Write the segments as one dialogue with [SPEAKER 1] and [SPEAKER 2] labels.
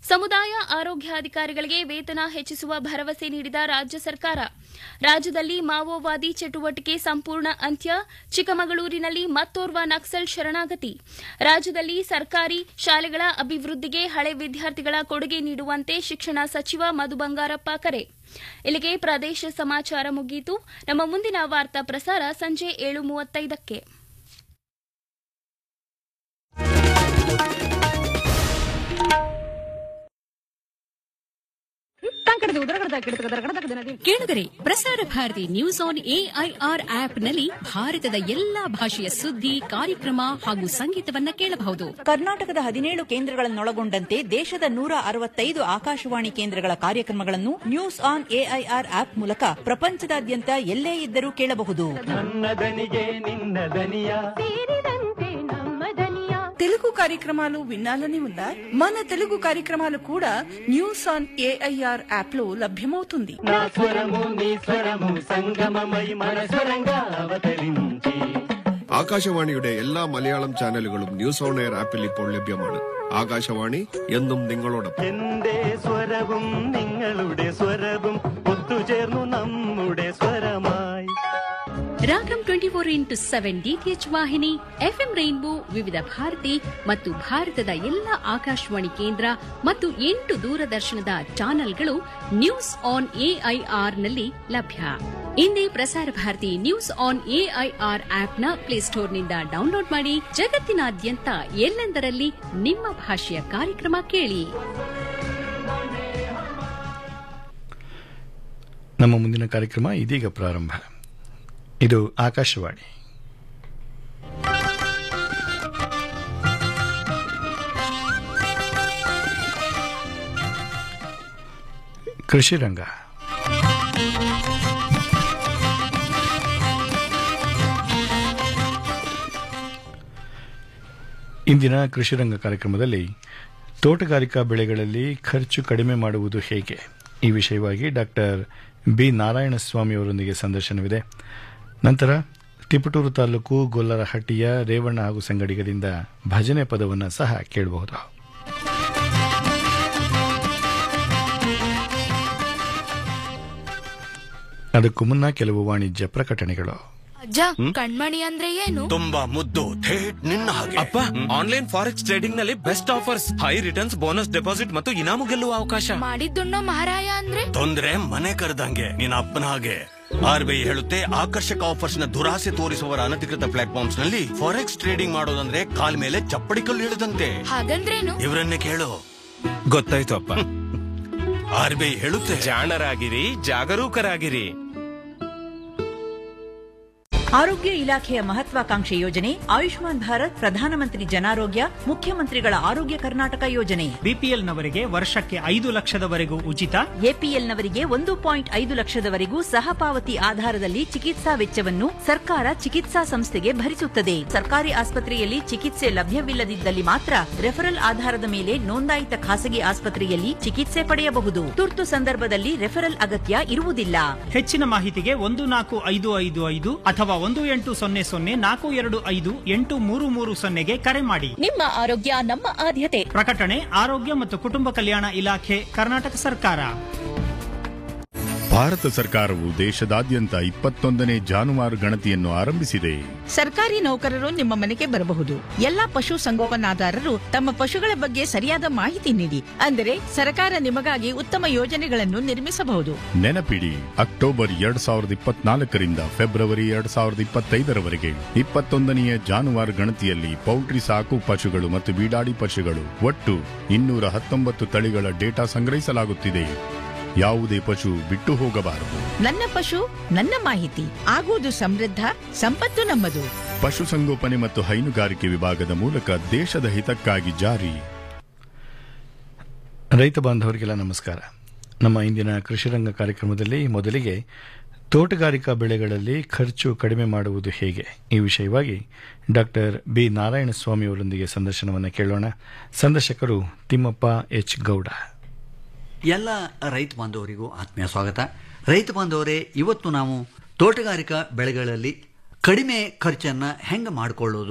[SPEAKER 1] ಸಮುದಾಯ ಆರೋಗ್ಯಾಧಿಕಾರಿಗಳಿಗೆ ವೇತನ ಹೆಚ್ಚಿಸುವ ಭರವಸೆ ನೀಡಿದ ರಾಜ್ಯ ಸರ್ಕಾರ ರಾಜ್ಯದಲ್ಲಿ ಮಾವೋವಾದಿ ಚಟುವಟಿಕೆ ಸಂಪೂರ್ಣ ಅಂತ್ಯ ಚಿಕ್ಕಮಗಳೂರಿನಲ್ಲಿ ಮತ್ತೋರ್ವ ನಕ್ಸಲ್ ಶರಣಾಗತಿ ರಾಜ್ಯದಲ್ಲಿ ಸರ್ಕಾರಿ ಶಾಲೆಗಳ ಅಭಿವೃದ್ಧಿಗೆ ಹಳೆ ವಿದ್ಯಾರ್ಥಿಗಳ ಕೊಡುಗೆ ನೀಡುವಂತೆ ಶಿಕ್ಷಣ ಸಚಿವ ಮಧು ಬಂಗಾರಪ್ಪ ಕರೆ ಇಲ್ಲಿಗೆ ಪ್ರದೇಶ ಸಮಾಚಾರ ಮುಗಿಯಿತು ನಮ್ಮ ಮುಂದಿನ ವಾರ್ತಾ ಪ್ರಸಾರ ಸಂಜೆ ಏಳು ಮೂವತ್ತೈದಕ್ಕೆ
[SPEAKER 2] ಕೇಳಿದರೆ ಪ್ರಸಾರ ಭಾರತಿ ನ್ಯೂಸ್ ಆನ್ ಎಐಆರ್ ಆಪ್ನಲ್ಲಿ ಭಾರತದ ಎಲ್ಲಾ ಭಾಷೆಯ ಸುದ್ದಿ ಕಾರ್ಯಕ್ರಮ ಹಾಗೂ ಸಂಗೀತವನ್ನ ಕೇಳಬಹುದು
[SPEAKER 3] ಕರ್ನಾಟಕದ ಹದಿನೇಳು ಕೇಂದ್ರಗಳನ್ನೊಳಗೊಂಡಂತೆ ದೇಶದ ನೂರ ಅರವತ್ತೈದು ಆಕಾಶವಾಣಿ ಕೇಂದ್ರಗಳ ಕಾರ್ಯಕ್ರಮಗಳನ್ನು ನ್ಯೂಸ್ ಆನ್ ಎಐಆರ್ ಆಪ್ ಮೂಲಕ ಪ್ರಪಂಚದಾದ್ಯಂತ ಎಲ್ಲೇ ಇದ್ದರೂ ಕೇಳಬಹುದು
[SPEAKER 4] ನನ್ನ దనిగే నిన్న దనియా
[SPEAKER 5] తెలుగు కార్యక్రమాలు వినాలని ఉందా మన తెలుగు కార్యక్రమాలు కూడా న్యూస్ ఆన్ ఏఐఆర్ యాప్ లో లభ్యమవుతుంది
[SPEAKER 4] నా స్వరము నీ స్వరము സംഗമമై మన സ്വരంగా അവതరించి
[SPEAKER 6] ആകാശവാണിയുടെ എല്ലാ മലയാളം ചാനലുകളും ന്യൂസ് ഓൺ എയർ ആപ്പിൽ ഇപ്പോൾ ലഭ്യമാണ് ആകാശവാണി എന്നും നിങ്ങളോടൊപ്പം
[SPEAKER 4] എന്റെ സ്വരവും നിങ്ങളുടെ സ്വരവും ഒത്തുചേർന്നു നമ്മുടെ സ്വരമായി
[SPEAKER 2] Raagam twenty four into seven DTH ವಾಹಿನಿ ಎಫ್ಎಂ ರೈನ್ಬೋ ವಿವಿಧ ಭಾರತಿ ಮತ್ತು ಭಾರತದ ಎಲ್ಲ ಆಕಾಶವಾಣಿ ಕೇಂದ್ರ ಮತ್ತು ಎಂಟು ದೂರದರ್ಶನದ ಚಾನೆಲ್ಗಳು ನ್ಯೂಸ್ ಆನ್ ಎಐಆರ್ನಲ್ಲಿ ಲಭ್ಯ ಇಂದೇ Prasar Bharati news on AIR ಆಪ್ನ ಪ್ಲೇಸ್ಟೋರ್ನಿಂದ ಡೌನ್ಲೋಡ್ ಮಾಡಿ ಜಗತ್ತಿನಾದ್ಯಂತ ಎಲ್ಲೆಂದರಲ್ಲಿ ನಿಮ್ಮ ಭಾಷೆಯ ಕಾರ್ಯಕ್ರಮ ಕೇಳಿ
[SPEAKER 7] ನಮ್ಮ ಮುಂದಿನ ಕಾರ್ಯಕ್ರಮ ಇದೀಗ ಪ್ರಾರಂಭ ಇದು ಆಕಾಶವಾಣಿ ಕೃಷಿ ರಂಗ ಇಂದಿನ ಕೃಷಿ ರಂಗ ಕಾರ್ಯಕ್ರಮದಲ್ಲಿ ತೋಟಗಾರಿಕಾ ಬೆಳೆಗಳಲ್ಲಿ ಖರ್ಚು ಕಡಿಮೆ ಮಾಡುವುದು ಹೇಗೆ ಈ ವಿಷಯವಾಗಿ ಡಾಕ್ಟರ್ ಬಿ ನಾರಾಯಣಸ್ವಾಮಿ ಅವರೊಂದಿಗೆ ಸಂದರ್ಶನವಿದೆ ನಂತರ ತಿಪಟೂರು ತಾಲೂಕು ಗೊಲ್ಲರಹಟ್ಟಿಯ ರೇವಣ್ಣ ಹಾಗೂ ಸಂಗಡಿಗರಿಂದ ಭಜನೆ ಪದವನ್ನು ಸಹ ಕೇಳಬಹುದು ಅದಕ್ಕೂ ಮುನ್ನ ಕೆಲವು ವಾಣಿಜ್ಯ ಪ್ರಕಟಣೆಗಳು
[SPEAKER 8] ಅಜ್ಜ ಕಣ್ಮಣಿ ಅಂದ್ರೆ ಏನು
[SPEAKER 9] ತುಂಬಾ ಮುದ್ದು ಥೇಟ್ ನಿನ್ನ ಹಾಗೆ
[SPEAKER 10] ಅಪ್ಪ ಆನ್ಲೈನ್ ಫಾರೆಕ್ಸ್ ಟ್ರೇಡಿಂಗ್ ನಲ್ಲಿ best offers high returns bonus deposit ಮತ್ತು ಇನಾಮು ಗೆಲ್ಲುವ ಅವಕಾಶ
[SPEAKER 8] ಮಾಡಿದ್ದುಣ್ಣೋ ಮಹಾರಾಯ ಅಂದ್ರೆ
[SPEAKER 9] ತೊಂದ್ರೆ ಮನೆ ಕರೆದಂಗೆ ನಿನ್ನ ಅಪ್ಪನ ಹಾಗೆ ಆರ್ ಬಿ ಐ ಹೇಳುತ್ತೆ ಆಕರ್ಷಕ ಆಫರ್ಸ್ ನ ದುರಾಸೆ ತೋರಿಸುವವರ ಅನಧಿಕೃತ ಪ್ಲಾಟ್ಫಾರ್ಮ್ಸ್ ನಲ್ಲಿ ಫಾರೆಕ್ಸ್ ಟ್ರೇಡಿಂಗ್ ಮಾಡೋದಂದ್ರೆ ಕಾಲ್ ಮೇಲೆ ಚಪ್ಪಡಿ ಕಲ್ಲು ಹಿಡಿದಂತೆ
[SPEAKER 8] ಹಾಗಂದ್ರೇನು
[SPEAKER 9] ಇವರನ್ನೇ ಕೇಳು
[SPEAKER 10] ಗೊತ್ತಾಯ್ತು ಅಪ್ಪ
[SPEAKER 9] ಆರ್ ಬಿ ಐ ಹೇಳುತ್ತೆ
[SPEAKER 10] ಜಾಣರಾಗಿರಿ ಜಾಗರೂಕರಾಗಿರಿ
[SPEAKER 3] ಆರೋಗ್ಯ ಇಲಾಖೆಯ ಮಹತ್ವಾಕಾಂಕ್ಷೆ ಯೋಜನೆ ಆಯುಷ್ಮಾನ್ ಭಾರತ್ ಪ್ರಧಾನಮಂತ್ರಿ ಜನಾರೋಗ್ಯ ಮುಖ್ಯಮಂತ್ರಿಗಳ ಆರೋಗ್ಯ ಕರ್ನಾಟಕ ಯೋಜನೆ
[SPEAKER 11] ಬಿಪಿಎಲ್ನವರಿಗೆ ವರ್ಷಕ್ಕೆ ಐದು ಲಕ್ಷದವರೆಗೂ ಉಚಿತ
[SPEAKER 3] ಎಪಿಎಲ್ನವರಿಗೆ ಒಂದು ಪಾಯಿಂಟ್ ಐದು ಲಕ್ಷದವರೆಗೂ ಸಹಪಾವತಿ ಆಧಾರದಲ್ಲಿ ಚಿಕಿತ್ಸಾ ವೆಚ್ಚವನ್ನು ಸರ್ಕಾರ ಚಿಕಿತ್ಸಾ ಸಂಸ್ಥೆಗೆ ಭರಿಸುತ್ತದೆ ಸರ್ಕಾರಿ ಆಸ್ಪತ್ರೆಯಲ್ಲಿ ಚಿಕಿತ್ಸೆ ಲಭ್ಯವಿಲ್ಲದಿದ್ದಲ್ಲಿ ಮಾತ್ರ ರೆಫರಲ್ ಆಧಾರದ ಮೇಲೆ ನೋಂದಾಯಿತ ಖಾಸಗಿ ಆಸ್ಪತ್ರೆಯಲ್ಲಿ ಚಿಕಿತ್ಸೆ ಪಡೆಯಬಹುದು ತುರ್ತು ಸಂದರ್ಭದಲ್ಲಿ ರೆಫರಲ್ ಅಗತ್ಯ ಇರುವುದಿಲ್ಲ
[SPEAKER 11] ಹೆಚ್ಚಿನ ಮಾಹಿತಿಗೆ ಒಂದು ನಾಲ್ಕು ಐದು ಐದು ಐದು ಅಥವಾ ಒಂದು ಎಂಟು ಸೊನ್ನೆ ಸೊನ್ನೆ ನಾಲ್ಕು ಎರಡು ಐದು ಎಂಟು ಮೂರು ಮೂರು ಸೊನ್ನೆಗೆ ಕರೆ ಮಾಡಿ
[SPEAKER 3] ನಿಮ್ಮ ಆರೋಗ್ಯ ನಮ್ಮ ಆದ್ಯತೆ
[SPEAKER 11] ಪ್ರಕಟಣೆ ಆರೋಗ್ಯ ಮತ್ತು ಕುಟುಂಬ ಕಲ್ಯಾಣ ಇಲಾಖೆ ಕರ್ನಾಟಕ ಸರ್ಕಾರ
[SPEAKER 12] ಭಾರತ ಸರ್ಕಾರವು ದೇಶದಾದ್ಯಂತ ಇಪ್ಪತ್ತೊಂದನೇ ಜಾನುವಾರು ಗಣತಿಯನ್ನು ಆರಂಭಿಸಿದೆ
[SPEAKER 5] ಸರ್ಕಾರಿ ನೌಕರರು ನಿಮ್ಮ ಮನೆಗೆ ಬರಬಹುದು ಎಲ್ಲಾ ಪಶು ಸಂಗೋಪನಾದಾರರು ತಮ್ಮ ಪಶುಗಳ ಬಗ್ಗೆ ಸರಿಯಾದ ಮಾಹಿತಿ ನೀಡಿ ಅಂದರೆ ಸರ್ಕಾರ ನಿಮಗಾಗಿ ಉತ್ತಮ ಯೋಜನೆಗಳನ್ನು ನಿರ್ಮಿಸಬಹುದು
[SPEAKER 12] ನೆನಪಿಡಿ ಅಕ್ಟೋಬರ್ ಎರಡ್ ಸಾವಿರದ ಇಪ್ಪತ್ನಾಲ್ಕರಿಂದ ಫೆಬ್ರವರಿ ಎರಡ್ ಸಾವಿರದ ಇಪ್ಪತ್ತೈದರವರೆಗೆ ಇಪ್ಪತ್ತೊಂದನೆಯ ಜಾನುವಾರು ಗಣತಿಯಲ್ಲಿ ಪೌಲ್ಟ್ರಿ ಸಾಕು ಪಶುಗಳು ಮತ್ತು ಬೀಡಾಡಿ ಪಶುಗಳು ಒಟ್ಟು ಇನ್ನೂರ ಹತ್ತೊಂಬತ್ತು ತಳಿಗಳ ಡೇಟಾ ಸಂಗ್ರಹಿಸಲಾಗುತ್ತಿದೆ ಯಾವುದೇ ಪಶು ಬಿಟ್ಟು ಹೋಗಬಾರದು
[SPEAKER 5] ನನ್ನ ಪಶು ನನ್ನ ಮಾಹಿತಿ ಆಗುವುದು ಸಮೃದ್ಧ ಸಂಪತ್ತು ನಮ್ಮದು
[SPEAKER 12] ಪಶುಸಂಗೋಪನೆ ಮತ್ತು ಹೈನುಗಾರಿಕೆ ವಿಭಾಗದ ಮೂಲಕ ದೇಶದ ಹಿತಕ್ಕಾಗಿ ಜಾರಿ
[SPEAKER 7] ರೈತ ಬಾಂಧವರಿಗೆಲ್ಲ ನಮಸ್ಕಾರ ನಮ್ಮ ಇಂದಿನ ಕೃಷಿರಂಗ ಕಾರ್ಯಕ್ರಮದಲ್ಲಿ ಮೊದಲಿಗೆ ತೋಟಗಾರಿಕಾ ಬೆಳೆಗಳಲ್ಲಿ ಖರ್ಚು ಕಡಿಮೆ ಮಾಡುವುದು ಹೇಗೆ ಈ ವಿಷಯವಾಗಿ ಡಾಕ್ಟರ್ ಬಿ ನಾರಾಯಣಸ್ವಾಮಿ ಅವರೊಂದಿಗೆ ಸಂದರ್ಶನವನ್ನು ಕೇಳೋಣ ಸಂದರ್ಶಕರು ತಿಮ್ಮಪ್ಪ ಎಚ್ ಗೌಡ
[SPEAKER 13] ಎಲ್ಲ ರೈತ ಬಾಂಧವರಿಗೂ ಆತ್ಮೀಯ ಸ್ವಾಗತ ರೈತ ಬಾಂಧವರೇ ಇವತ್ತು ನಾವು ತೋಟಗಾರಿಕಾ ಬೆಳೆಗಳಲ್ಲಿ ಕಡಿಮೆ ಖರ್ಚನ್ನು ಹೆಂಗೆ ಮಾಡಿಕೊಳ್ಳೋದು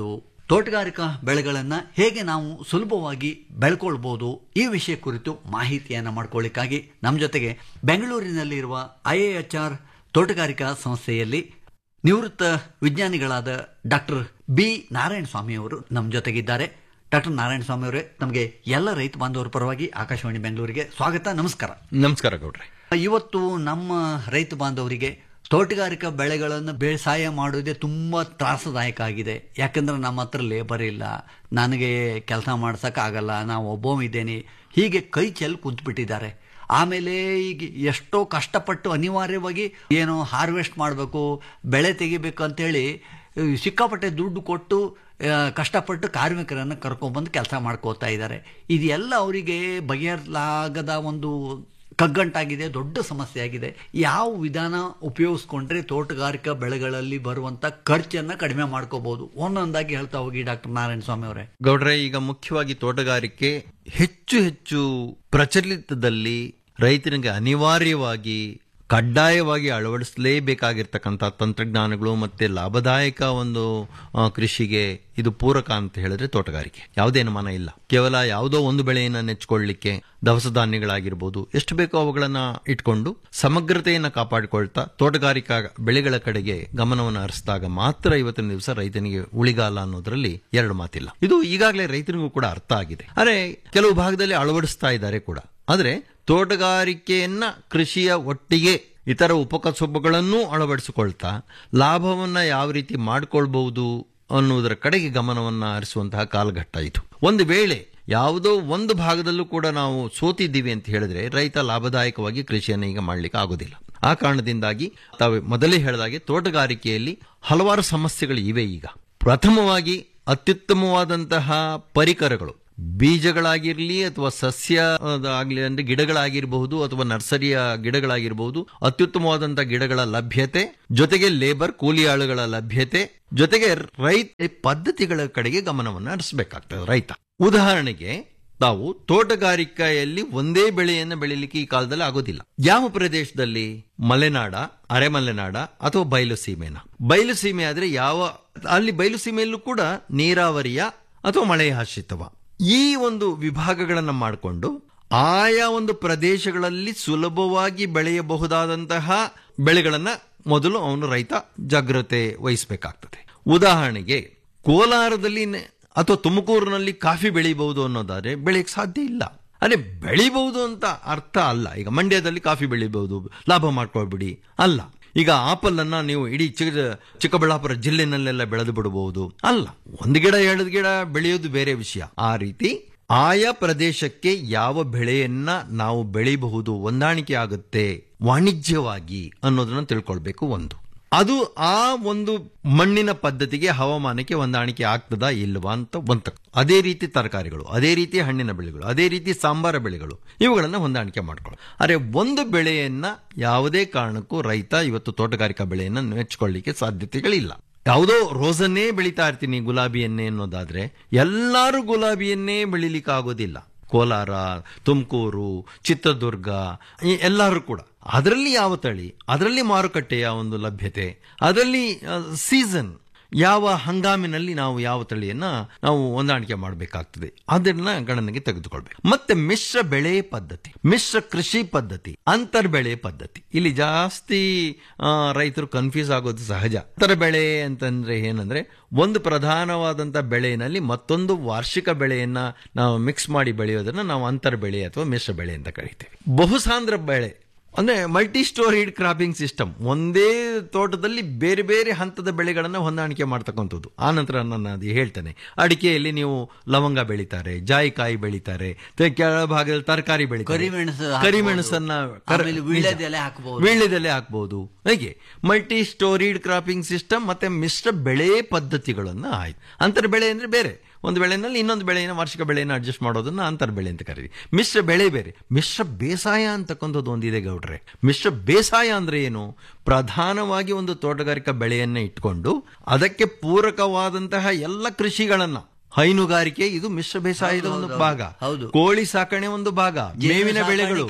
[SPEAKER 13] ತೋಟಗಾರಿಕಾ ಬೆಳೆಗಳನ್ನು ಹೇಗೆ ನಾವು ಸುಲಭವಾಗಿ ಬೆಳ್ಕೊಳ್ಬೋದು ಈ ವಿಷಯ ಕುರಿತು ಮಾಹಿತಿಯನ್ನು ಮಾಡ್ಕೊಳ್ಳಿಕ್ಕಾಗಿ ನಮ್ಮ ಜೊತೆಗೆ ಬೆಂಗಳೂರಿನಲ್ಲಿರುವ ಐ ಎ ಎಚ್ ಆರ್ ತೋಟಗಾರಿಕಾ ಸಂಸ್ಥೆಯಲ್ಲಿ ನಿವೃತ್ತ ವಿಜ್ಞಾನಿಗಳಾದ ಡಾಕ್ಟರ್ ಬಿ ನಾರಾಯಣ ಸ್ವಾಮಿ ಅವರು ನಮ್ಮ ಜೊತೆಗಿದ್ದಾರೆ ಡಾಕ್ಟರ್ ನಾರಾಯಣ ಸ್ವಾಮಿ ಅವರೇ ನಮಗೆ ಎಲ್ಲ ರೈತ ಬಾಂಧವರ ಪರವಾಗಿ ಆಕಾಶವಾಣಿ ಬೆಂಗಳೂರಿಗೆ ಸ್ವಾಗತ ನಮಸ್ಕಾರ
[SPEAKER 9] ನಮಸ್ಕಾರ ಗೌಡ್ರೆ
[SPEAKER 13] ಇವತ್ತು ನಮ್ಮ ರೈತ ಬಾಂಧವರಿಗೆ ತೋಟಗಾರಿಕಾ ಬೆಳೆಗಳನ್ನು ಬೇಸಾಯ ಮಾಡುವುದೇ ತುಂಬ ತ್ರಾಸದಾಯಕ ಆಗಿದೆ ಯಾಕಂದ್ರೆ ನಮ್ಮ ಹತ್ರ ಲೇಬರ್ ಇಲ್ಲ ನನಗೆ ಕೆಲಸ ಮಾಡ್ಸೋಕ್ಕಾಗಲ್ಲ ನಾವು ಒಬ್ಬ ಇದ್ದೇನೆ ಹೀಗೆ ಕೈ ಚೆಲ್ಲಿ ಕುಂತ್ಬಿಟ್ಟಿದ್ದಾರೆ ಆಮೇಲೆ ಈಗ ಎಷ್ಟೋ ಕಷ್ಟಪಟ್ಟು ಅನಿವಾರ್ಯವಾಗಿ ಏನೋ ಹಾರ್ವೆಸ್ಟ್ ಮಾಡಬೇಕು ಬೆಳೆ ತೆಗಿಬೇಕು ಅಂತೇಳಿ ಸಿಕ್ಕಾಪಟ್ಟೆ ದುಡ್ಡು ಕೊಟ್ಟು ಆ, ಕಷ್ಟಪಟ್ಟು ಕಾರ್ಮಿಕರನ್ನು ಕರ್ಕೊಂಡ್ಬಂದು ಕೆಲಸ ಮಾಡ್ಕೋತಾ ಇದ್ದಾರೆ ಇದೆಲ್ಲ ಅವರಿಗೆ ಬಗೆಹರಲಾಗದ ಒಂದು ಕಗ್ಗಂಟಾಗಿದೆ ದೊಡ್ಡ ಸಮಸ್ಯೆ ಆಗಿದೆ ಯಾವ ವಿಧಾನ ಉಪಯೋಗಿಸ್ಕೊಂಡ್ರೆ ತೋಟಗಾರಿಕಾ ಬೆಳೆಗಳಲ್ಲಿ ಬರುವಂತ ಖರ್ಚನ್ನ ಕಡಿಮೆ ಮಾಡ್ಕೋಬಹುದು ಒಂದೊಂದಾಗಿ ಹೇಳ್ತಾ ಹೋಗಿ ಡಾಕ್ಟರ್ ನಾರಾಯಣ ಸ್ವಾಮಿ ಅವರೇ
[SPEAKER 14] ಗೌಡ್ರೆ ಈಗ ಮುಖ್ಯವಾಗಿ ತೋಟಗಾರಿಕೆ ಹೆಚ್ಚು ಹೆಚ್ಚು ಪ್ರಚಲಿತದಲ್ಲಿ ರೈತನಿಗೆ ಅನಿವಾರ್ಯವಾಗಿ ಕಡ್ಡಾಯವಾಗಿ ಅಳವಡಿಸಲೇಬೇಕಾಗಿರ್ತಕ್ಕಂಥ ತಂತ್ರಜ್ಞಾನಗಳು ಮತ್ತೆ ಲಾಭದಾಯಕ ಒಂದು ಆ, ಕೃಷಿಗೆ ಇದು ಪೂರಕ ಅಂತ ಹೇಳಿದ್ರೆ ತೋಟಗಾರಿಕೆ ಯಾವುದೇ ಅನುಮಾನ ಇಲ್ಲ ಕೇವಲ ಯಾವುದೋ ಒಂದು ಬೆಳೆಯನ್ನ ನೆಚ್ಕೊಳ್ಳಿಕ್ಕೆ ದವಸ ಧಾನ್ಯಗಳಾಗಿರ್ಬೋದು ಎಷ್ಟು ಬೇಕೋ ಅವುಗಳನ್ನ ಇಟ್ಕೊಂಡು ಸಮಗ್ರತೆಯನ್ನ ಕಾಪಾಡಿಕೊಳ್ತಾ ತೋಟಗಾರಿಕಾ ಬೆಳೆಗಳ ಕಡೆಗೆ ಗಮನವನ್ನು ಹರಿಸಿದಾಗ ಮಾತ್ರ ಇವತ್ತಿನ ದಿವಸ ರೈತನಿಗೆ ಉಳಿಗಾಲ ಅನ್ನೋದ್ರಲ್ಲಿ ಎರಡು ಮಾತಿಲ್ಲ ಇದು ಈಗಾಗಲೇ ರೈತನಿಗೂ ಕೂಡ ಅರ್ಥ ಆಗಿದೆ ಆದರೆ ಕೆಲವು ಭಾಗದಲ್ಲಿ ಅಳವಡಿಸ್ತಾ ಇದ್ದಾರೆ ಕೂಡ ಆದರೆ ತೋಟಗಾರಿಕೆಯನ್ನ ಕೃಷಿಯ ಒಟ್ಟಿಗೆ ಇತರ ಉಪಕಸುಬುಗಳನ್ನೂ ಅಳವಡಿಸಿಕೊಳ್ತಾ ಲಾಭವನ್ನ ಯಾವ ರೀತಿ ಮಾಡ್ಕೊಳ್ಬಹುದು ಅನ್ನುವುದರ ಕಡೆಗೆ ಗಮನವನ್ನ ಹರಿಸುವಂತಹ ಕಾಲಘಟ್ಟ ಇದು ಒಂದು ವೇಳೆ ಯಾವುದೋ ಒಂದು ಭಾಗದಲ್ಲೂ ಕೂಡ ನಾವು ಸೋತಿದ್ದೀವಿ ಅಂತ ಹೇಳಿದ್ರೆ ರೈತ ಲಾಭದಾಯಕವಾಗಿ ಕೃಷಿಯನ್ನು ಈಗ ಮಾಡ್ಲಿಕ್ಕೆ ಆಗೋದಿಲ್ಲ ಆ ಕಾರಣದಿಂದಾಗಿ ತಾವು ಮೊದಲೇ ಹೇಳಿದಾಗೆ ತೋಟಗಾರಿಕೆಯಲ್ಲಿ ಹಲವಾರು ಸಮಸ್ಯೆಗಳು ಇವೆ ಈಗ ಪ್ರಥಮವಾಗಿ ಅತ್ಯುತ್ತಮವಾದಂತಹ ಪರಿಕರಗಳು ಬೀಜಗಳಾಗಿರ್ಲಿ ಅಥವಾ ಸಸ್ಯ ಅದ್ ಆಗ್ಲಿ ಅಂದ್ರೆ ಗಿಡಗಳಾಗಿರಬಹುದು ಅಥವಾ ನರ್ಸರಿಯ ಗಿಡಗಳಾಗಿರಬಹುದು ಅತ್ಯುತ್ತಮವಾದಂತಹ ಗಿಡಗಳ ಲಭ್ಯತೆ ಜೊತೆಗೆ ಲೇಬರ್ ಕೂಲಿ ಆಳುಗಳ ಲಭ್ಯತೆ ಜೊತೆಗೆ ರೈತ ಪದ್ಧತಿಗಳ ಕಡೆಗೆ ಗಮನವನ್ನು ಹರಿಸಬೇಕಾಗ್ತದೆ ರೈತ ಉದಾಹರಣೆಗೆ ತಾವು ತೋಟಗಾರಿಕೆಯಲ್ಲಿ ಒಂದೇ ಬೆಳೆಯನ್ನು ಬೆಳಿಲಿಕ್ಕೆ ಈ ಕಾಲದಲ್ಲಿ ಆಗೋದಿಲ್ಲ ಯಾವ ಪ್ರದೇಶದಲ್ಲಿ ಮಲೆನಾಡ ಅರೆಮಲೆನಾಡ ಅಥವಾ ಬಯಲು ಸೀಮೆನ ಬಯಲು ಸೀಮೆ ಆದ್ರೆ ಯಾವ ಅಲ್ಲಿ ಬಯಲು ಸೀಮೆಯಲ್ಲೂ ಕೂಡ ನೀರಾವರಿಯ ಅಥವಾ ಮಳೆಯ ಆಶ್ರಿತವ ಈ ಒಂದು ವಿಭಾಗಗಳನ್ನ ಮಾಡಿಕೊಂಡು ಆಯಾ ಒಂದು ಪ್ರದೇಶಗಳಲ್ಲಿ ಸುಲಭವಾಗಿ ಬೆಳೆಯಬಹುದಾದಂತಹ ಬೆಳೆಗಳನ್ನ ಮೊದಲು ಅವನು ರೈತ ಜಾಗ್ರತೆ ವಹಿಸಬೇಕಾಗ್ತದೆ ಉದಾಹರಣೆಗೆ ಕೋಲಾರದಲ್ಲಿ ನೆ- ಅಥವಾ ತುಮಕೂರಿನಲ್ಲಿ ಕಾಫಿ ಬೆಳಿಬಹುದು ಅನ್ನೋದಾದ್ರೆ ಬೆಳೆಯಕ್ಕೆ ಸಾಧ್ಯ ಇಲ್ಲ ಅದೇ ಬೆಳಿಬಹುದು ಅಂತ ಅರ್ಥ ಅಲ್ಲ ಈಗ ಮಂಡ್ಯದಲ್ಲಿ ಕಾಫಿ ಬೆಳಿಬಹುದು ಲಾಭ ಮಾಡ್ಕೊಳ್ಬಿಡಿ ಅಲ್ಲ ಈಗ ಆಪಲ್ ಅನ್ನ ನೀವು ಇಡೀ ಚಿಕ್ಕ ಚಿಕ್ಕಬಳ್ಳಾಪುರ ಜಿಲ್ಲೆನಲ್ಲೆಲ್ಲ ಬೆಳೆದು ಬಿಡಬಹುದು ಅಲ್ಲ ಒಂದು ಗಿಡ ಎರಡು ಗಿಡ ಬೆಳೆಯೋದು ಬೇರೆ ವಿಷಯ ಆ ರೀತಿ ಆಯಾ ಪ್ರದೇಶಕ್ಕೆ ಯಾವ ಬೆಳೆಯನ್ನ ನಾವು ಬೆಳಿಬಹುದು ಹೊಂದಾಣಿಕೆ ಆಗುತ್ತೆ ವಾಣಿಜ್ಯವಾಗಿ ಅನ್ನೋದನ್ನ ತಿಳ್ಕೊಳ್ಬೇಕು ಒಂದು ಅದು ಆ ಒಂದು ಮಣ್ಣಿನ ಪದ್ಧತಿಗೆ ಹವಾಮಾನಕ್ಕೆ ಹೊಂದಾಣಿಕೆ ಆಗ್ತದಾ ಇಲ್ವಾ ಅಂತ ಒಂದು ಅದೇ ರೀತಿ ತರಕಾರಿಗಳು ಅದೇ ರೀತಿ ಹಣ್ಣಿನ ಬೆಳೆಗಳು ಅದೇ ರೀತಿ ಸಾಂಬಾರ ಬೆಳೆಗಳು ಇವುಗಳನ್ನ ಹೊಂದಾಣಿಕೆ ಮಾಡ್ಕೊಳ್ಳೋ ಆದರೆ ಒಂದು ಬೆಳೆಯನ್ನ ಯಾವುದೇ ಕಾರಣಕ್ಕೂ ರೈತ ಇವತ್ತು ತೋಟಗಾರಿಕಾ ಬೆಳೆಯನ್ನ ನೆಚ್ಕೊಳ್ಳಿಕ್ಕೆ ಸಾಧ್ಯತೆಗಳಿಲ್ಲ ಯಾವುದೋ ರೋಸನ್ನೇ ಬೆಳೀತಾ ಇರ್ತೀನಿ ಗುಲಾಬಿಯನ್ನೇ ಅನ್ನೋದಾದ್ರೆ ಎಲ್ಲರೂ ಗುಲಾಬಿಯನ್ನೇ ಬೆಳಿಲಿಕ್ಕೆ ಆಗೋದಿಲ್ಲ ಕೋಲಾರ ತುಮಕೂರು ಚಿತ್ರದುರ್ಗ ಈ ಎಲ್ಲರೂ ಕೂಡ ಅದರಲ್ಲಿ ಯಾವ ತಳಿ ಅದರಲ್ಲಿ ಮಾರುಕಟ್ಟೆಯ ಒಂದು ಲಭ್ಯತೆ ಅದರಲ್ಲಿ ಸೀಸನ್ ಯಾವ ಹಂಗಾಮಿನಲ್ಲಿ ನಾವು ಯಾವ ತಳಿಯನ್ನ ನಾವು ಹೊಂದಾಣಿಕೆ ಮಾಡಬೇಕಾಗ್ತದೆ ಅದನ್ನ ಗಣನೆಗೆ ತೆಗೆದುಕೊಳ್ಬೇಕು ಮತ್ತೆ ಮಿಶ್ರ ಬೆಳೆ ಪದ್ಧತಿ ಮಿಶ್ರ ಕೃಷಿ ಪದ್ಧತಿ ಅಂತರ್ ಬೆಳೆ ಪದ್ಧತಿ ಇಲ್ಲಿ ಜಾಸ್ತಿ ಆ, ರೈತರು ಕನ್ಫ್ಯೂಸ್ ಆಗೋದು ಸಹಜ ಅಂತರ ಬೆಳೆ ಅಂತಂದ್ರೆ ಏನಂದ್ರೆ ಒಂದು ಪ್ರಧಾನವಾದಂತ ಬೆಳೆಯಲ್ಲಿ ಮತ್ತೊಂದು ವಾರ್ಷಿಕ ಬೆಳೆಯನ್ನ ನಾವು ಮಿಕ್ಸ್ ಮಾಡಿ ಬೆಳೆಯೋದನ್ನ ನಾವು ಅಂತರ್ ಬೆಳೆ ಅಥವಾ ಮಿಶ್ರ ಬೆಳೆ ಅಂತ ಕರಿತೇವೆ ಬಹುಸಾಂದ್ರ ಬೆಳೆ ಅಂದ್ರೆ ಮಲ್ಟಿ ಸ್ಟೋರಿಡ್ ಕ್ರಾಪಿಂಗ್ ಸಿಸ್ಟಮ್ ಒಂದೇ ತೋಟದಲ್ಲಿ ಬೇರೆ ಬೇರೆ ಹಂತದ ಬೆಳೆಗಳನ್ನು ಹೊಂದಾಣಿಕೆ ಮಾಡ್ತಕ್ಕಂಥದ್ದು ಆ ನಂತರ ನಾನು ಅದು ಹೇಳ್ತೇನೆ ಅಡಿಕೆಯಲ್ಲಿ ನೀವು ಲವಂಗ ಬೆಳಿತಾರೆ ಜಾಯಿಕಾಯಿ ಬೆಳಿತಾರೆ ತೆ- ಕೆಳಭಾಗದಲ್ಲಿ ತರಕಾರಿ ಬೆಳಿತಾರೆ
[SPEAKER 13] ಕರಿಮೆಣಸು ಹಾಕ್ಬೋದು.
[SPEAKER 14] ಕರಿಮೆಣಸನ್ನ ಕರ-
[SPEAKER 13] ಆಮೇಲೆ
[SPEAKER 14] ನಿಜ.
[SPEAKER 13] ವೀಳ್ಯದೆಲೆ ಹಾಕ್ಬೋದು.
[SPEAKER 14] ವೀಳ್ಯದೆಲೆ ಹಾಕ್ಬೋದು ಹೇಗೆ ಮಲ್ಟಿ ಸ್ಟೋರಿಡ್ ಕ್ರಾಪಿಂಗ್ ಸಿಸ್ಟಮ್ ಮತ್ತೆ ಮಿಶ್ರ ಬೆಳೆ ಪದ್ಧತಿಗಳನ್ನು ಆಯ್ತು ಅಂತರ ಬೆಳೆ ಅಂದ್ರೆ ಬೇರೆ ಒಂದು ಬೆಳೆನಲ್ಲಿ ಇನ್ನೊಂದು ಬೆಳೆಯನ್ನು ವಾರ್ಷಿಕ ಬೆಳೆಯನ್ನು ಅಡ್ಜಸ್ಟ್ ಮಾಡೋದನ್ನ ಅಂತರ ಬೆಳೆ ಅಂತ ಕರೀರಿ ಮಿಶ್ರ ಬೆಳೆ ಬೇರೆ ಮಿಶ್ರ ಬೇಸಾಯ ಅಂತಕ್ಕಂಥದ್ದು ಒಂದಿದೆ ಗೌಡ್ರೆ ಮಿಶ್ರ ಬೇಸಾಯ ಅಂದ್ರೆ ಏನು ಪ್ರಧಾನವಾಗಿ ಒಂದು ತೋಟಗಾರಿಕಾ ಬೆಳೆಯನ್ನ ಇಟ್ಕೊಂಡು ಅದಕ್ಕೆ ಪೂರಕವಾದಂತಹ ಎಲ್ಲ ಕೃಷಿಗಳನ್ನ ಹೈನುಗಾರಿಕೆ ಇದು ಮಿಶ್ರ ಬೇಸಾಯದ ಒಂದು ಭಾಗ
[SPEAKER 13] ಹೌದು.
[SPEAKER 14] ಕೋಳಿ ಸಾಕಣೆ ಒಂದು ಭಾಗ
[SPEAKER 13] ಜೇನು
[SPEAKER 14] ಮೇವಿನ ಬೆಳೆಗಳು
[SPEAKER 13] ಸಾಕಾಣಿಕೆ.